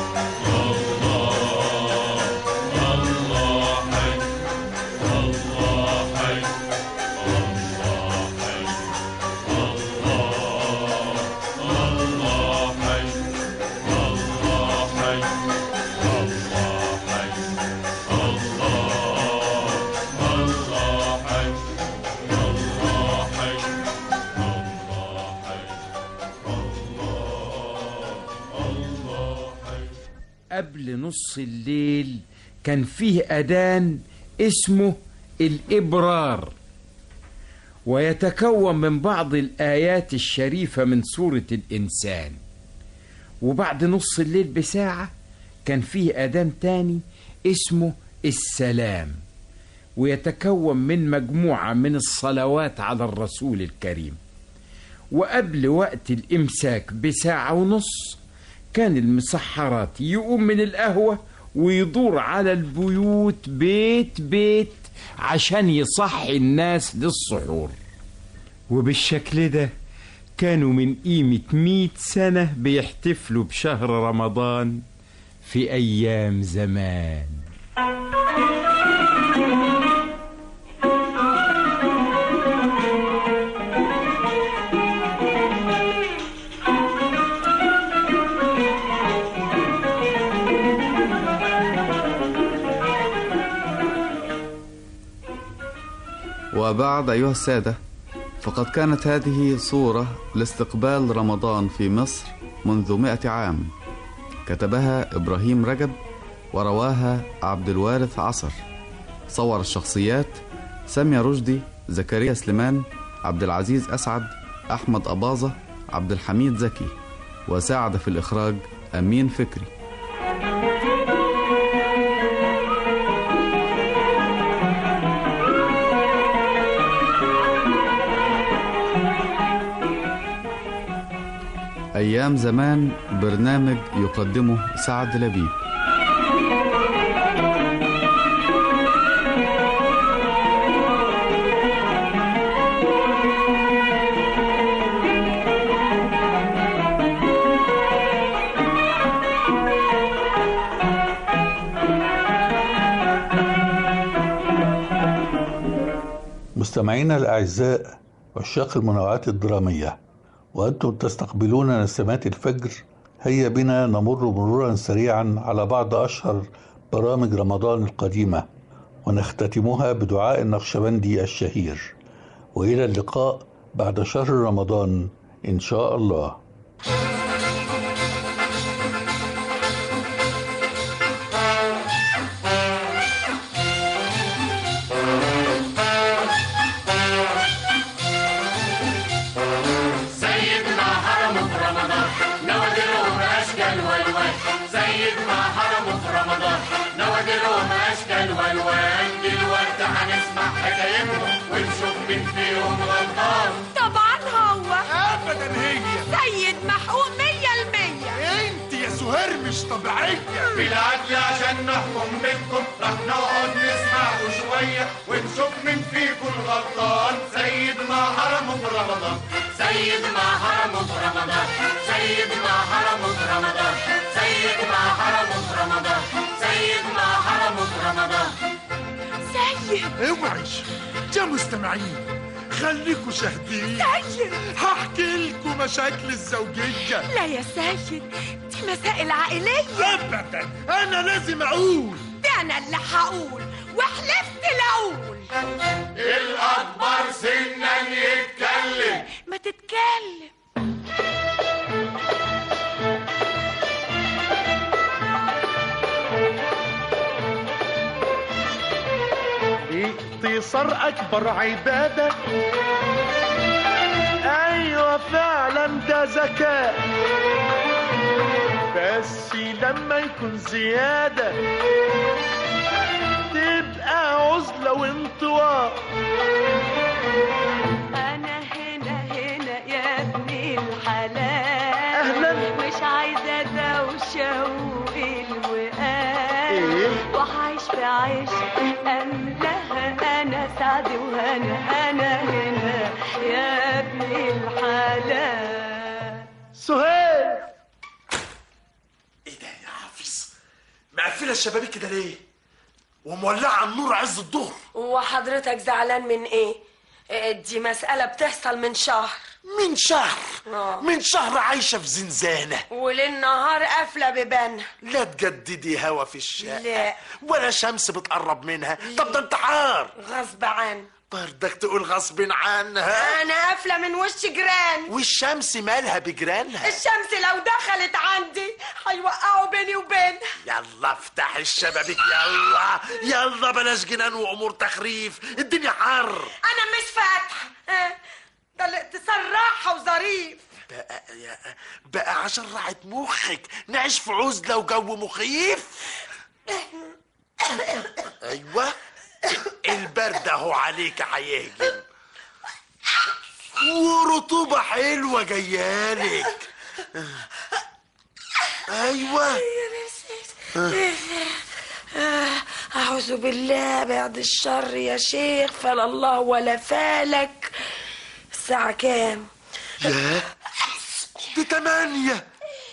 [SPEAKER 6] الله الله حي الله حي الله حي الله حي الله حي الله حي الله الله حي الله حي الله حي الله حي
[SPEAKER 12] قبل نص الليل كان فيه أذان اسمه الإبرار ويتكون من بعض الآيات الشريفة من سورة الإنسان وبعد نص الليل بساعة كان فيه أذان تاني اسمه السلام ويتكون من مجموعة من الصلوات على الرسول الكريم وقبل وقت الإمساك بساعة ونص كان المسحرات يقوم من القهوة ويدور على البيوت بيت بيت عشان يصحي الناس للسحور وبالشكل ده كانوا من قيمة مئة سنة بيحتفلوا بشهر رمضان في أيام زمان
[SPEAKER 11] وبعد أيها السادة فقد كانت هذه صورة لاستقبال رمضان في مصر منذ مئة عام كتبها إبراهيم رجب ورواها عبد الوارث عصر صور الشخصيات سامية رشدي زكريا سليمان عبد العزيز أسعد أحمد أباظة عبد الحميد زكي وساعد في الإخراج أمين فكري أيام زمان برنامج يقدمه سعد لبيب
[SPEAKER 2] مستمعينا الأعزاء عشاق المنوعات الدرامية وأنتم تستقبلون نسمات الفجر هيا بنا نمر مرورا سريعا على بعض أشهر برامج رمضان القديمة ونختتمها بدعاء النقشبندي الشهير وإلى اللقاء بعد شهر رمضان إن شاء الله
[SPEAKER 6] سيد ما حرمه في رمضان نوادرهم اشكال والوان سيد ما حرمه في رمضان نوادرهم اشكال والوان دلوقتي هنسمع حكايتهم ونشوف مين فيهم غلطان
[SPEAKER 20] طبعا هو
[SPEAKER 5] ابدا هي
[SPEAKER 20] سيد محقوق مية المية
[SPEAKER 5] انت يا سهير مش طبيعيه
[SPEAKER 6] بالعدل عشان نحكم بينكم رح نقعد نسمعكوا شوية ونشوف مين فيكم الغلطان سيد ما حرمه في رمضان سيد ما حرمه في رمضان سيد ما حرمه في رمضان سيد ما حرمه في رمضان سيد ما حرمه في رمضان
[SPEAKER 20] سيد
[SPEAKER 5] اوعي يا مستمعين خليكوا شاهدين
[SPEAKER 20] سيد
[SPEAKER 5] هحكي لكم مشاكل الزوجيه
[SPEAKER 20] لا يا سيد دي مسائل عائلية
[SPEAKER 5] ابدا انا لازم اقول
[SPEAKER 20] ده أنا اللي هقول وحلفت لأقول
[SPEAKER 6] الأكبر سنا يتكلم
[SPEAKER 20] ما تتكلم
[SPEAKER 5] اختصار اكبر عباده ايوه فعلا ده ذكاء بس لما يكون زياده تبقى عزله وانطواء
[SPEAKER 20] أنا هنا هنا يا ابن الحلال
[SPEAKER 5] أهلاً.
[SPEAKER 20] مش عايزة دوشة والوقال
[SPEAKER 5] إيه؟
[SPEAKER 20] وعايش في عيش أملاها أنا سعد وهنا أنا هنا يا ابن الحلال
[SPEAKER 5] سهيل ايه ده يا حافظ مقفله الشبابيك كده ليه ومولعه النور عز الظهر
[SPEAKER 21] وحضرتك زعلان من ايه آه، دي مسألة بتحصل من شهر
[SPEAKER 5] من شهر
[SPEAKER 21] آه.
[SPEAKER 5] من شهر عايشه في زنزانه
[SPEAKER 21] وللنهار قافلة ببانها
[SPEAKER 5] لا تجددي هوا في الشقه
[SPEAKER 21] لا.
[SPEAKER 5] ولا شمس بتقرب منها طب ده انتحار
[SPEAKER 21] غصب عن
[SPEAKER 5] برضك تقول غصب عنها
[SPEAKER 21] انا قافلة من وش جيران
[SPEAKER 5] والشمس مالها بجيرانها
[SPEAKER 21] الشمس لو دخلت عندي هيوقعوا بيني وبينها
[SPEAKER 5] يلا افتح الشبابيك يلا يلا بلاش جنان وامور تخريف الدنيا حر
[SPEAKER 21] انا مش فاتحة آه، ده الاتصال راحة وظريف
[SPEAKER 5] بقى يا بقى عشان راحت مخك نعيش في عزله وجو مخيف ايوه البرد اهو عليك هيهجم ورطوبه حلوه جايالك ايوه
[SPEAKER 21] آه، اهو أعوذ بالله بعد الشر يا شيخ فلا الله ولا فالك الساعة كام؟
[SPEAKER 5] ياه دي تمانية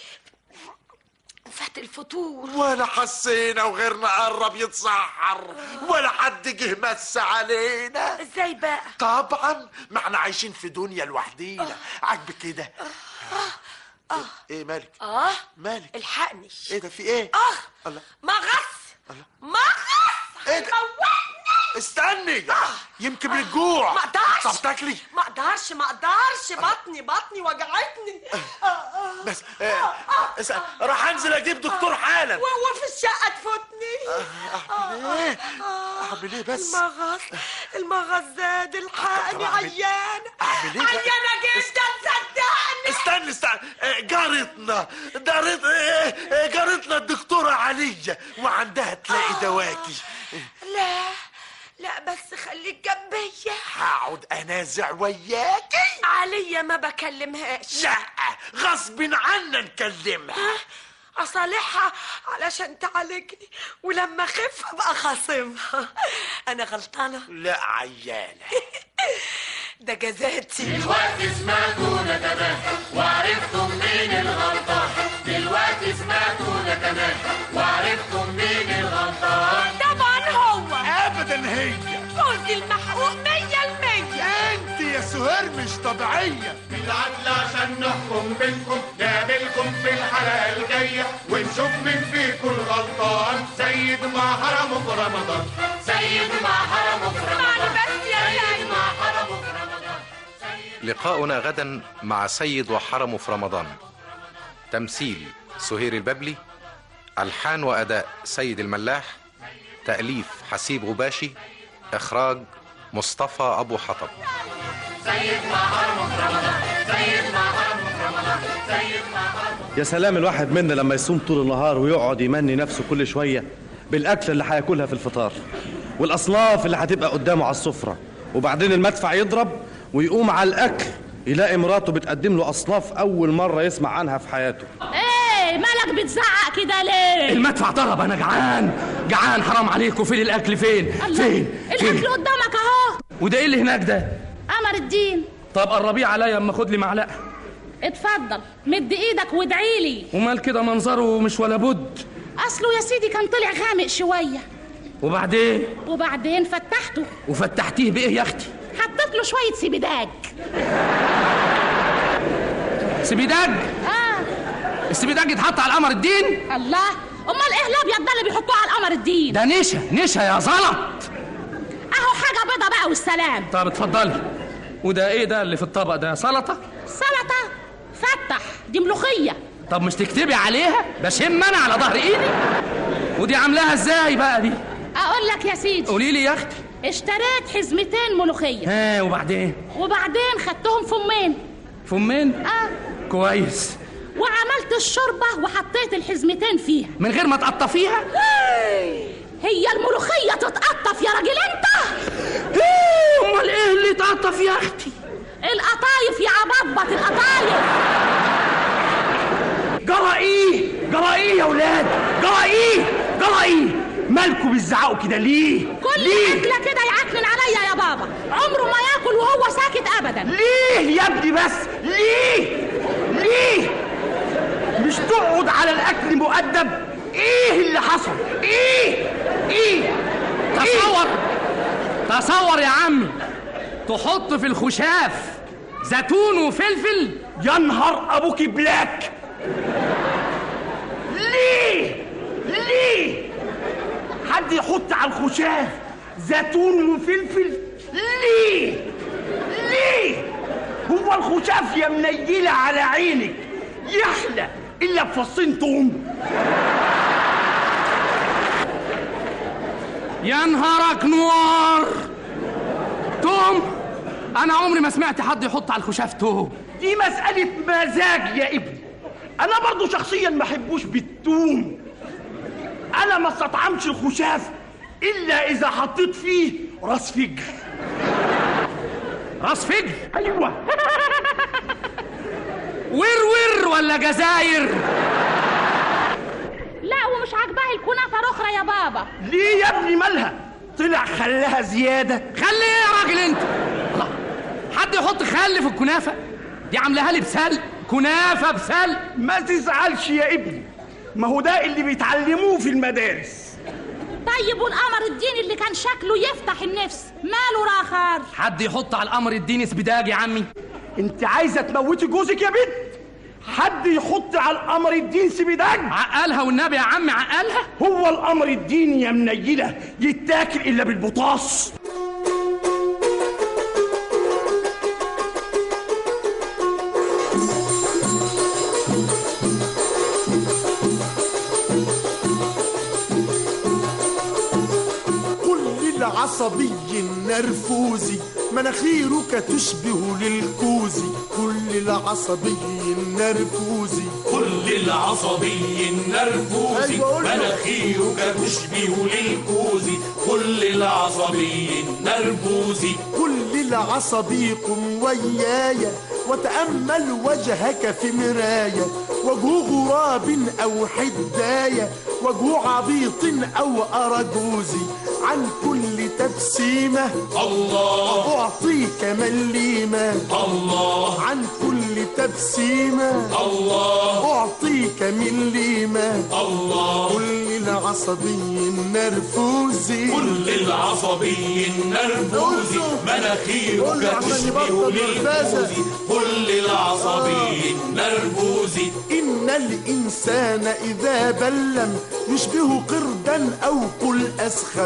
[SPEAKER 21] فات الفطور
[SPEAKER 5] ولا حسينا وغيرنا قرب يتسحر ولا حد جه مس علينا
[SPEAKER 21] ازاي بقى؟
[SPEAKER 5] طبعا ما احنا عايشين في دنيا لوحدينا عاجبك كده
[SPEAKER 21] اه
[SPEAKER 5] ايه مالك
[SPEAKER 21] اه
[SPEAKER 5] مالك
[SPEAKER 21] الحقني
[SPEAKER 5] ايه ده في ايه
[SPEAKER 21] اه
[SPEAKER 5] الله
[SPEAKER 21] مغص مغص
[SPEAKER 5] ايه ده استني يمكن من الجوع
[SPEAKER 21] ما اقدرش
[SPEAKER 5] طب تاكلي
[SPEAKER 21] ما اقدرش ما اقدرش بطني بطني وجعتني
[SPEAKER 5] بس آه اسأل راح انزل اجيب دكتور حالا
[SPEAKER 21] وفي الشقة تفوتني
[SPEAKER 5] اعمل ايه اعمل ايه بس
[SPEAKER 21] المغص المغص زاد الحقني
[SPEAKER 5] أعمل-
[SPEAKER 21] عيانة
[SPEAKER 5] اعمل ايه بقى؟
[SPEAKER 21] عيانة جدا صدقني
[SPEAKER 5] استنى استنى آه، جارتنا جارت آه، آه، جارتنا الدكتورة علية وعندها تلاقي دواكي
[SPEAKER 21] لا لا بس خليك جنبيا
[SPEAKER 5] هقعد انازع وياكي
[SPEAKER 21] عليا ما بكلمهاش
[SPEAKER 5] لا غصب عنا نكلمها
[SPEAKER 21] اصالحها علشان تعالجني ولما اخف ابقى خاصمها انا غلطانه
[SPEAKER 5] لا عيانة
[SPEAKER 21] ده جزاتي
[SPEAKER 6] دلوقتي سمعتوا ده كمان وعرفتم مين الغلطان دلوقتي سمعتوا ده كمان وعرفتم مين الغلطان
[SPEAKER 21] طبعا هو
[SPEAKER 5] ابدا هي
[SPEAKER 21] فوز المحقوق مية المية
[SPEAKER 5] انت يا سهير مش طبيعية
[SPEAKER 6] بالعدل عشان نحكم بينكم نقابلكم في الحلقة الجاية ونشوف مين فيكم الغلطان سيد ما حرمه في رمضان سيد ما حرمه في رمضان سيد ما حرمه في رمضان
[SPEAKER 1] لقاؤنا غدا مع سيد وحرمه في رمضان تمثيل سهير الببلي ألحان وأداء سيد الملاح تأليف حسيب غباشي إخراج مصطفى أبو حطب
[SPEAKER 6] سيد ما حرمه في رمضان سيد ما حرمه في رمضان سيد ما حرمه
[SPEAKER 22] يا سلام الواحد منا لما يصوم طول النهار ويقعد يمني نفسه كل شوية بالأكل اللي هياكلها في الفطار والأصناف اللي هتبقى قدامه على السفرة وبعدين المدفع يضرب ويقوم على الأكل يلاقي مراته بتقدم له أصناف أول مرة يسمع عنها في حياته
[SPEAKER 23] ايه مالك بتزعق كده ليه
[SPEAKER 8] المدفع ضرب انا جعان جعان حرام عليكم فين الاكل فين فين
[SPEAKER 23] الاكل
[SPEAKER 8] فين
[SPEAKER 23] قدامك اهو
[SPEAKER 8] وده ايه اللي هناك ده
[SPEAKER 23] قمر الدين
[SPEAKER 8] طب قربيه عليا اما خد لي معلقه
[SPEAKER 23] اتفضل مد ايدك وادعي لي
[SPEAKER 8] ومال كده منظره مش ولا بد
[SPEAKER 23] اصله يا سيدي كان طلع غامق شويه
[SPEAKER 8] وبعدين
[SPEAKER 23] وبعدين فتحته
[SPEAKER 8] وفتحتيه بايه يا اختي
[SPEAKER 23] حطيت له شويه سيبداج
[SPEAKER 8] سبيداج
[SPEAKER 23] اه
[SPEAKER 8] السبيداج يتحط على القمر الدين
[SPEAKER 23] الله امال ايه الابيض ده اللي بيحطوه على القمر الدين
[SPEAKER 8] ده نشا نشا يا زلط
[SPEAKER 23] اهو حاجه بيضه بقى والسلام
[SPEAKER 8] طب اتفضلي وده ايه ده اللي في الطبق ده سلطه
[SPEAKER 23] سلطه فتح دي ملوخيه
[SPEAKER 8] طب مش تكتبي عليها بشم انا على ظهر ايدي ودي عاملاها ازاي بقى دي
[SPEAKER 23] اقول لك يا سيدي
[SPEAKER 8] قولي لي يا اختي
[SPEAKER 23] اشتريت حزمتين ملوخيه
[SPEAKER 8] ها وبعدين
[SPEAKER 23] وبعدين خدتهم فمين
[SPEAKER 8] فمين
[SPEAKER 23] اه
[SPEAKER 8] كويس
[SPEAKER 23] وعملت الشوربه وحطيت الحزمتين فيها
[SPEAKER 8] من غير ما تقطفيها
[SPEAKER 23] هي الملوخيه تتقطف يا راجل انت
[SPEAKER 8] امال ايه اللي تقطف يا اختي
[SPEAKER 23] القطايف يا عبطبط القطايف
[SPEAKER 8] جرى ايه جرى ايه يا ولاد جرى ايه جرى ايه مالكوا بتزعقوا كده ليه
[SPEAKER 23] كل
[SPEAKER 8] ليه
[SPEAKER 23] اكله كده يعكنن عليا يا بابا عمره ما ياكل وهو ساكت ابدا
[SPEAKER 8] ليه يا ابني بس ليه ليه مش تقعد على الاكل مؤدب ايه اللي حصل ايه ايه تصور تصور يا عمي تحط في الخشاف زيتون وفلفل يا نهار ابوك بلاك ليه ليه حد يحط على الخشاف زيتون وفلفل ليه ليه هو الخشاف يا منيلة على عينك يحلى إلا بفصين توم يا نهارك نوار توم أنا عمري ما سمعت حد يحط على الخشاف توم
[SPEAKER 22] دي مسألة مزاج يا ابني أنا برضو شخصيا ما أحبوش بالثوم أنا ما استطعمش الخشاف إلا إذا حطيت فيه راس فجر
[SPEAKER 8] راس فجر
[SPEAKER 22] أيوه
[SPEAKER 8] ور ور ولا جزاير
[SPEAKER 23] لا ومش مش عاجباه الكنافه الاخرى يا بابا
[SPEAKER 8] ليه يا ابني مالها طلع خلاها زياده
[SPEAKER 7] خلي ايه يا راجل انت الله حد يحط خل في الكنافه دي عاملاها لي بسل كنافه بسل
[SPEAKER 8] ما تزعلش يا ابني ما هو ده اللي بيتعلموه في المدارس
[SPEAKER 23] طيب والقمر الدين اللي كان شكله يفتح النفس ماله راخر
[SPEAKER 7] حد يحط على القمر الديني سبداج يا عمي
[SPEAKER 8] انت عايزه تموتي جوزك يا بنت حد يحط على القمر الدين سبيداج
[SPEAKER 7] عقلها والنبي يا عم عقلها
[SPEAKER 8] هو القمر الدين يا منيله يتاكل الا بالبطاس
[SPEAKER 9] كل العصبي النرفوزي مناخيرك تشبه للكوز كل العصبي النرفوزي
[SPEAKER 6] كل العصبي النرفوزي
[SPEAKER 9] أيوة قول له.
[SPEAKER 6] مناخيرك تشبه للكوز كل العصبي النرفوزي
[SPEAKER 9] كل العصبي قم وياي وتأمل وجهك في مراية وجه غراب أو حداية وجه عبيط أو أرجوزي عن كل تبسيمة
[SPEAKER 6] الله
[SPEAKER 9] أعطيك مليمة
[SPEAKER 6] الله
[SPEAKER 9] عن كل تبسيمة
[SPEAKER 6] الله
[SPEAKER 9] أعطيك مليمة
[SPEAKER 6] الله
[SPEAKER 9] كل العصبي النرفوزي
[SPEAKER 6] كل العصبي النرفوزي مناخيرك تشبه للكوز كل العصبي النرفوزي
[SPEAKER 9] إن الإنسان إذا بلم يشبه قردا أو قل أسخم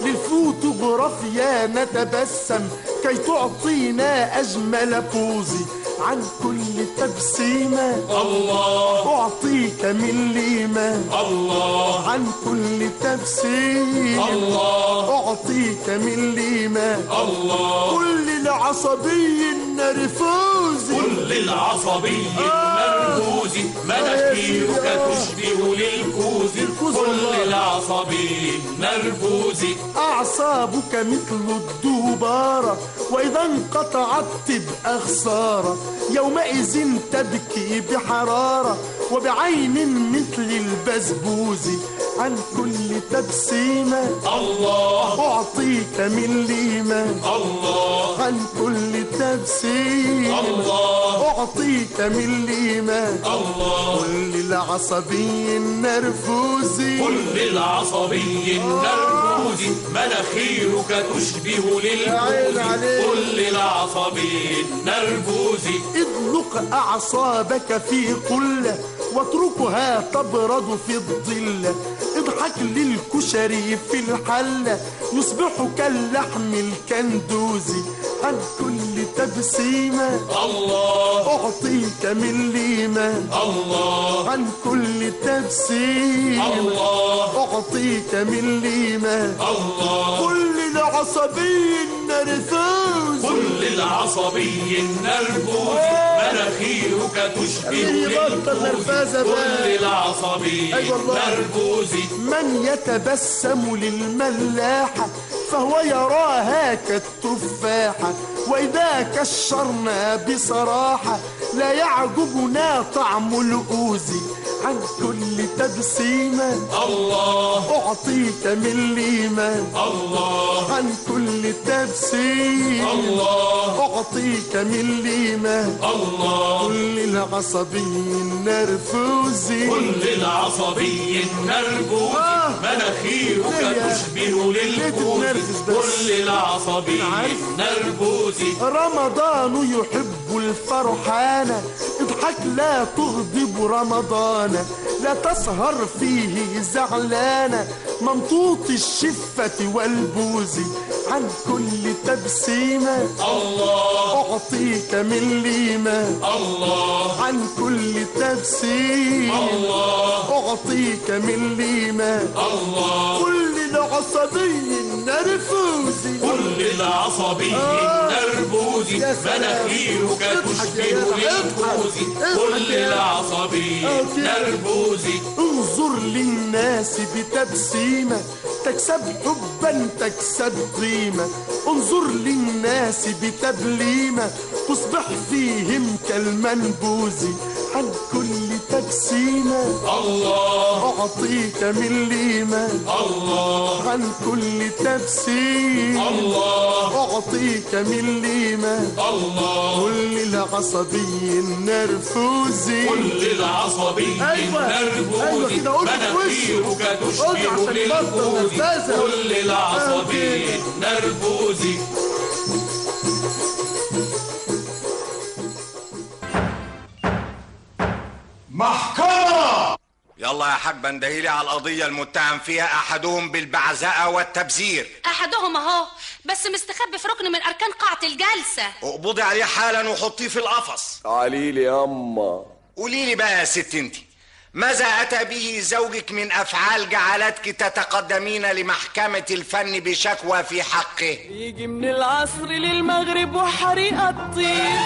[SPEAKER 9] للفوتوغرافيا نتبسم كي تعطينا أجمل بوزي عن كل تبسيمة
[SPEAKER 6] الله
[SPEAKER 9] أعطيك مليمة
[SPEAKER 6] الله
[SPEAKER 9] عن كل تبسيم
[SPEAKER 6] الله
[SPEAKER 9] أعطيك مليمة
[SPEAKER 6] الله
[SPEAKER 9] كل العصبي النرفوزي
[SPEAKER 6] كل العصبي النرفوزي مناخيرك تشبه للكوز كل العصبي النرفوزي
[SPEAKER 9] أعصابك مثل الدوبارة وإذا انقطعت تبقى خسارة يومئذ تبكي بحرارة وبعين مثل البسبوز عن كل تبسيمة
[SPEAKER 6] الله
[SPEAKER 9] أعطيك مليمة
[SPEAKER 6] الله
[SPEAKER 9] عن كل تبسيمة
[SPEAKER 6] الله
[SPEAKER 9] أعطيك مليمة
[SPEAKER 6] الله
[SPEAKER 9] كل العصبي النرفوزي
[SPEAKER 6] كل العصبي النرفوزي مناخيرك تشبه للكوز كل العصبي النرفوزي
[SPEAKER 9] اطلق أعصابك في قلة واتركها تبرد في الظل اضحك للكشري في الحلة يصبح كاللحم الكندوزي عن كل تبسيمة
[SPEAKER 6] الله
[SPEAKER 9] أعطيك مليمة
[SPEAKER 6] الله
[SPEAKER 9] عن كل تبسيم
[SPEAKER 6] الله
[SPEAKER 9] أعطيك مليمة
[SPEAKER 6] الله
[SPEAKER 9] كل العصبي النرفوزي
[SPEAKER 6] كل العصبي النرفوزي مناخيرك تشبه للكوز كل العصبي النرفوزي
[SPEAKER 9] من يتبسم للملاحة فهو يراها كالتفاحة وإذا كشرنا بصراحة لا يعجبنا طعم الأوزي عن كل تبسيمة
[SPEAKER 6] الله
[SPEAKER 9] أعطيك مليمة
[SPEAKER 6] الله
[SPEAKER 9] عن كل تبسيم
[SPEAKER 6] الله
[SPEAKER 9] أعطيك مليمة
[SPEAKER 6] الله
[SPEAKER 9] كل العصبي النرفوزي
[SPEAKER 6] كل العصبي النرفوزي مناخيرك تشبه للكوز كل العصبي النرفوزي
[SPEAKER 9] رمضان يحب الفرحان اضحك لا تغضب رمضان لا تسهر فيه زعلان ممطوط الشفة والبوز عن كل تبسيمة
[SPEAKER 6] الله
[SPEAKER 9] أعطيك مليمة
[SPEAKER 6] الله
[SPEAKER 9] عن كل تبسيم
[SPEAKER 6] الله
[SPEAKER 9] أعطيك مليمة
[SPEAKER 6] الله
[SPEAKER 9] كل العصبي النرفوزي
[SPEAKER 6] كل العصبي النرفوزي مناخيرك تشبه للكوز كل العصبي النرفوزي
[SPEAKER 9] انظر للناس بتبسيمة تكسب حبا تكسب قيمة انظر للناس بتبليمة تصبح فيهم كالمنبوذ عن كل تجسيمة
[SPEAKER 6] الله
[SPEAKER 9] أعطيك من ليمة
[SPEAKER 6] الله
[SPEAKER 9] عن كل تبسيم
[SPEAKER 6] الله
[SPEAKER 9] أعطيك من ليمة
[SPEAKER 6] الله
[SPEAKER 9] كل العصبي النرفوزي
[SPEAKER 6] كل العصبي
[SPEAKER 9] أيوة
[SPEAKER 6] النرفوزي
[SPEAKER 9] أيوة كده قلت في وشه
[SPEAKER 6] مناخيرك
[SPEAKER 9] قلت
[SPEAKER 6] تشبه
[SPEAKER 9] عشان يبطل
[SPEAKER 6] للفوز
[SPEAKER 9] نرفزة
[SPEAKER 6] كل العصبي النرفوزي
[SPEAKER 3] محكمة يلا يا حاج بندهيلي على القضية المتهم فيها أحدهم بالبعزاء والتبذير
[SPEAKER 23] احدهم اهو بس مستخبي في ركن من اركان قاعه الجلسه
[SPEAKER 3] اقبضي عليه حالا وحطيه في القفص
[SPEAKER 4] تعالي لي ياما
[SPEAKER 3] قولي لي بقى يا ست انت ماذا أتى به زوجك من أفعال جعلتك تتقدمين لمحكمة الفن بشكوى في حقه
[SPEAKER 10] يجي من العصر للمغرب وحريقة تطير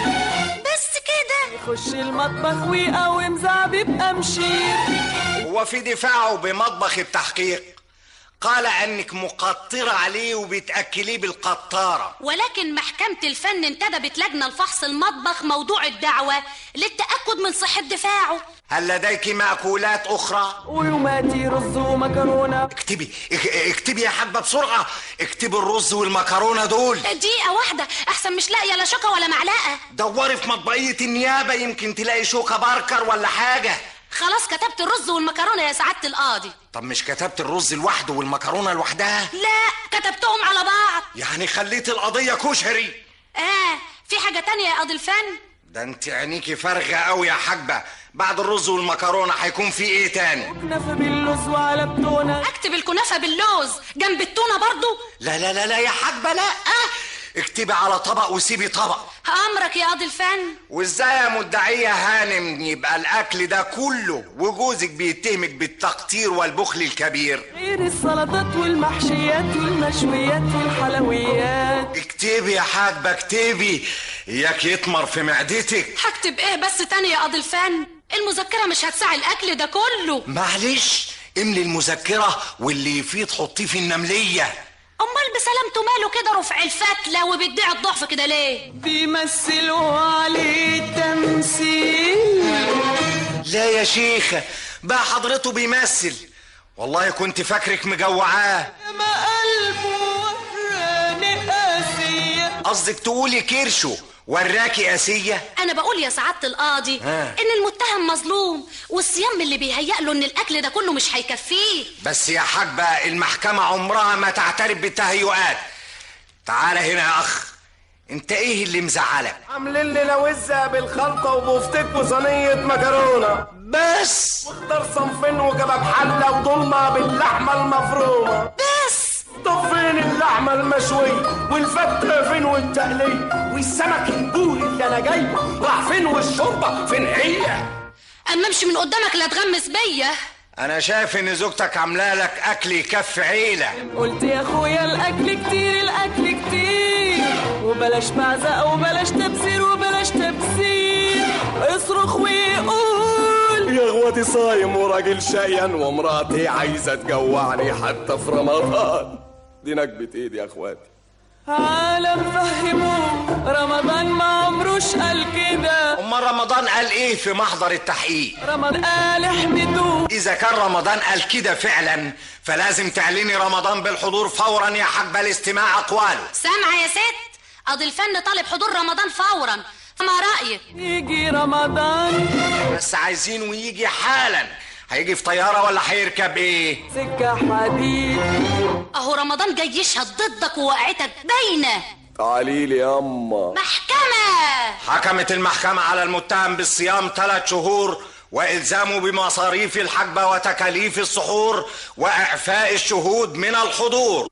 [SPEAKER 23] بس كده
[SPEAKER 10] يخش المطبخ ويقوم زعبيب أمشير
[SPEAKER 3] وفي دفاعه بمطبخ التحقيق قال أنك مقطرة عليه وبتأكليه بالقطارة
[SPEAKER 23] ولكن محكمة الفن انتدبت لجنة لفحص المطبخ موضوع الدعوة للتأكد من صحة دفاعه
[SPEAKER 3] هل لديك مأكولات أخرى؟
[SPEAKER 10] ويوماتي رز ومكرونة
[SPEAKER 3] اكتبي اك- اكتبي يا حبة بسرعة اكتبي الرز والمكرونة دول
[SPEAKER 23] دقيقة واحدة أحسن مش لاقية لا شوكة ولا معلقة
[SPEAKER 3] دوري في مطبقية النيابة يمكن تلاقي شوكة باركر ولا حاجة
[SPEAKER 23] خلاص كتبت الرز والمكرونة يا سعادة القاضي
[SPEAKER 3] طب مش كتبت الرز لوحده والمكرونة لوحدها؟
[SPEAKER 23] لا كتبتهم على بعض
[SPEAKER 3] يعني خليت القضية كشري
[SPEAKER 23] آه في حاجة تانية يا قاضي الفن
[SPEAKER 3] ده انت عينيكي فارغة قوي يا حاجبة بعد الرز والمكرونة هيكون في ايه تاني؟
[SPEAKER 10] كنافة باللوز وعلى بتونة
[SPEAKER 23] اكتب الكنافة باللوز جنب التونة برضو
[SPEAKER 3] لا لا لا لا يا حاجبة لا اكتبي على طبق وسيبي طبق
[SPEAKER 23] أمرك يا قاضي الفن
[SPEAKER 3] وازاي يا مدعية هانم يبقى الاكل ده كله وجوزك بيتهمك بالتقطير والبخل الكبير
[SPEAKER 10] غير السلطات والمحشيات والمشويات والحلويات
[SPEAKER 3] اكتبي يا حاجبة اكتبي اياك يطمر في معدتك
[SPEAKER 23] هكتب ايه بس تاني يا قاضي الفن المذكرة مش هتساعي الأكل ده كله
[SPEAKER 3] معلش املي المذكرة واللي يفيض حطيه في النملية
[SPEAKER 23] أمال بسلامته ماله كده رفع الفتلة وبيدعي الضعف كده ليه
[SPEAKER 10] بيمثلوا عليه تمثيل
[SPEAKER 3] لا يا شيخة بقى حضرته بيمثل والله كنت فاكرك مجوعاه
[SPEAKER 10] ما قلبه وراني قاسية
[SPEAKER 3] قصدك تقولي كرشه وراكي قاسية
[SPEAKER 23] أنا بقول يا سعادة القاضي
[SPEAKER 3] ها.
[SPEAKER 23] إن المتهم مظلوم والصيام اللي بيهيأ له إن الأكل ده كله مش هيكفيه
[SPEAKER 3] بس يا حاجبة المحكمة عمرها ما تعترف بالتهيؤات تعال هنا يا أخ انت ايه اللي مزعلك
[SPEAKER 4] عاملين لنا وزة بالخلطة وبفتك وصينية مكرونة
[SPEAKER 3] بس
[SPEAKER 4] واختار صنفين وكباب حلة وضلمة باللحمة المفرومة
[SPEAKER 23] بس
[SPEAKER 4] طب فين اللحمة المشوية والفتة فين والتقلية والسمك البوري اللي انا جايبه راح فين والشوربة فين هي
[SPEAKER 23] أما امشي من قدامك لا تغمس بيا
[SPEAKER 3] انا شايف ان زوجتك عامله لك اكل يكفي عيله
[SPEAKER 10] قلت يا اخويا الاكل كتير الاكل كتير وبلاش معزق وبلاش تبذير وبلاش تبذير اصرخ ويقول
[SPEAKER 4] يا اخواتي صايم وراجل شقيان ومراتي عايزة تجوعني حتى في رمضان دي نكبة ايدي يا اخواتي
[SPEAKER 10] عالم فهموه رمضان ما عمروش قال كده
[SPEAKER 3] امال رمضان قال ايه في محضر التحقيق
[SPEAKER 10] رمضان قال احمدوه
[SPEAKER 3] اذا كان رمضان قال كده فعلا فلازم تعلني رمضان بالحضور فورا يا حاجبه لاستماع اقواله
[SPEAKER 23] سامعة يا ست قاضي الفن طالب حضور رمضان فورا ما رأيك
[SPEAKER 10] يجي رمضان
[SPEAKER 3] بس عايزينه يجي حالا هيجي في طياره ولا هيركب ايه
[SPEAKER 10] سكة حديد
[SPEAKER 23] أهو رمضان جاي يشهد ضدك ووقعتك باينة
[SPEAKER 4] تعالي لي ياما
[SPEAKER 23] محكمة
[SPEAKER 3] حكمت المحكمة على المتهم بالصيام ثلاث شهور وإلزامه بمصاريف الحجبة وتكاليف السحور وإعفاء الشهود من الحضور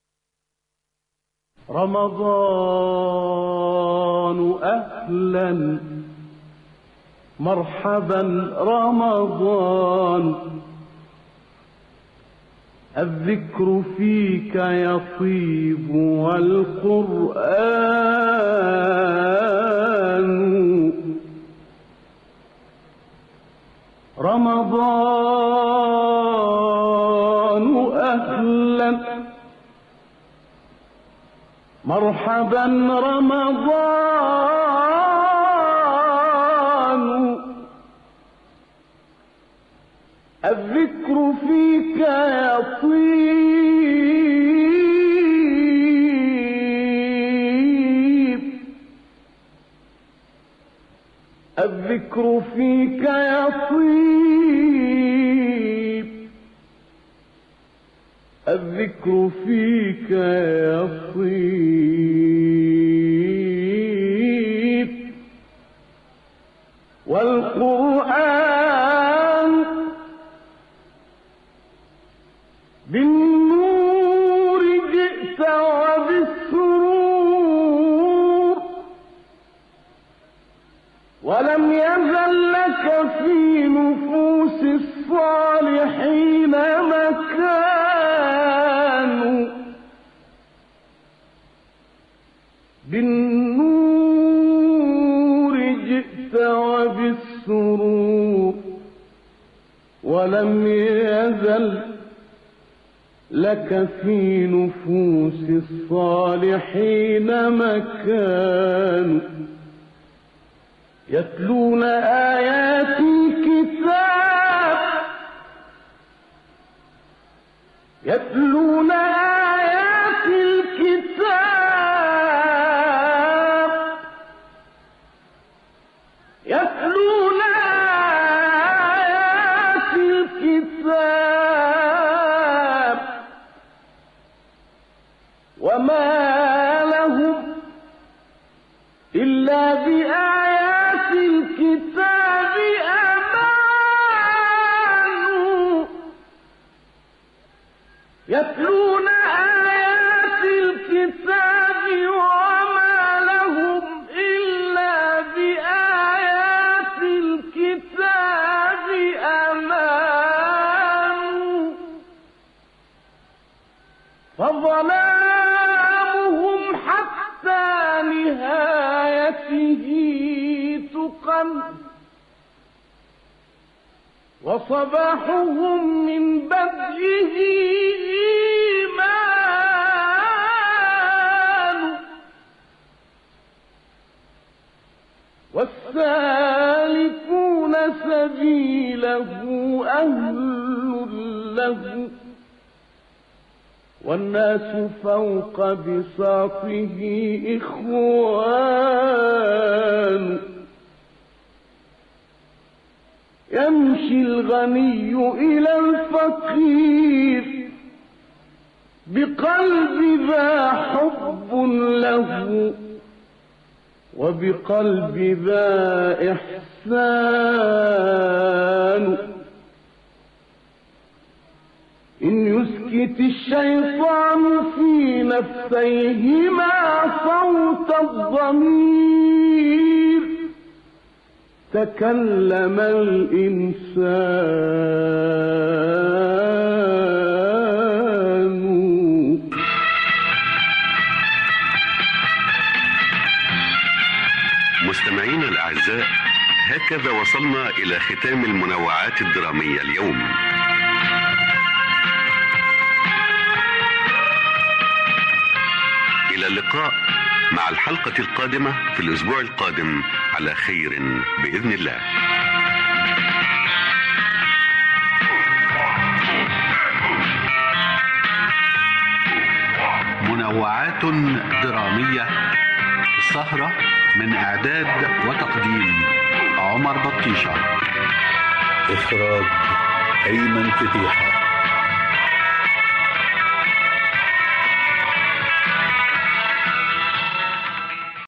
[SPEAKER 19] رمضان أهلا مرحبا رمضان الذكر فيك يطيب والقرآن رمضان أهلا مرحبا رمضان الذكر فيك يطيب الذكر فيك يطيب الذكر فيك يطيب والقرآن بالنور جئت وبالسرور ولم يزل لك في نفوس الصالحين مكان بالنور جئت وبالسرور ولم يزل لك في نفوس الصالحين مكان يتلون آيات الكتاب يتلون آيات الكتاب يتلون آيات الكتاب وما لهم إلا بآيات الكتاب أمان يتلون آيات الكتاب وما لهم إلا بآيات الكتاب أمان فظلامهم حتى نهايته تقن وصباحهم من بدئه إيمان والسالكون سبيله أهل له والناس فوق بساطه إخوان يمشي الغني إلى الفقير بقلب ذا حب له وبقلب ذا إحسان إن يسكت الشيطان في نفسيهما صوت الضمير تكلم الإنسان
[SPEAKER 13] مستمعينا الأعزاء هكذا وصلنا إلى ختام المنوعات الدرامية اليوم إلى اللقاء مع الحلقة القادمة في الأسبوع القادم على خير بإذن الله
[SPEAKER 2] منوعات درامية السهرة من إعداد وتقديم عمر بطيشة إخراج أيمن فتيحة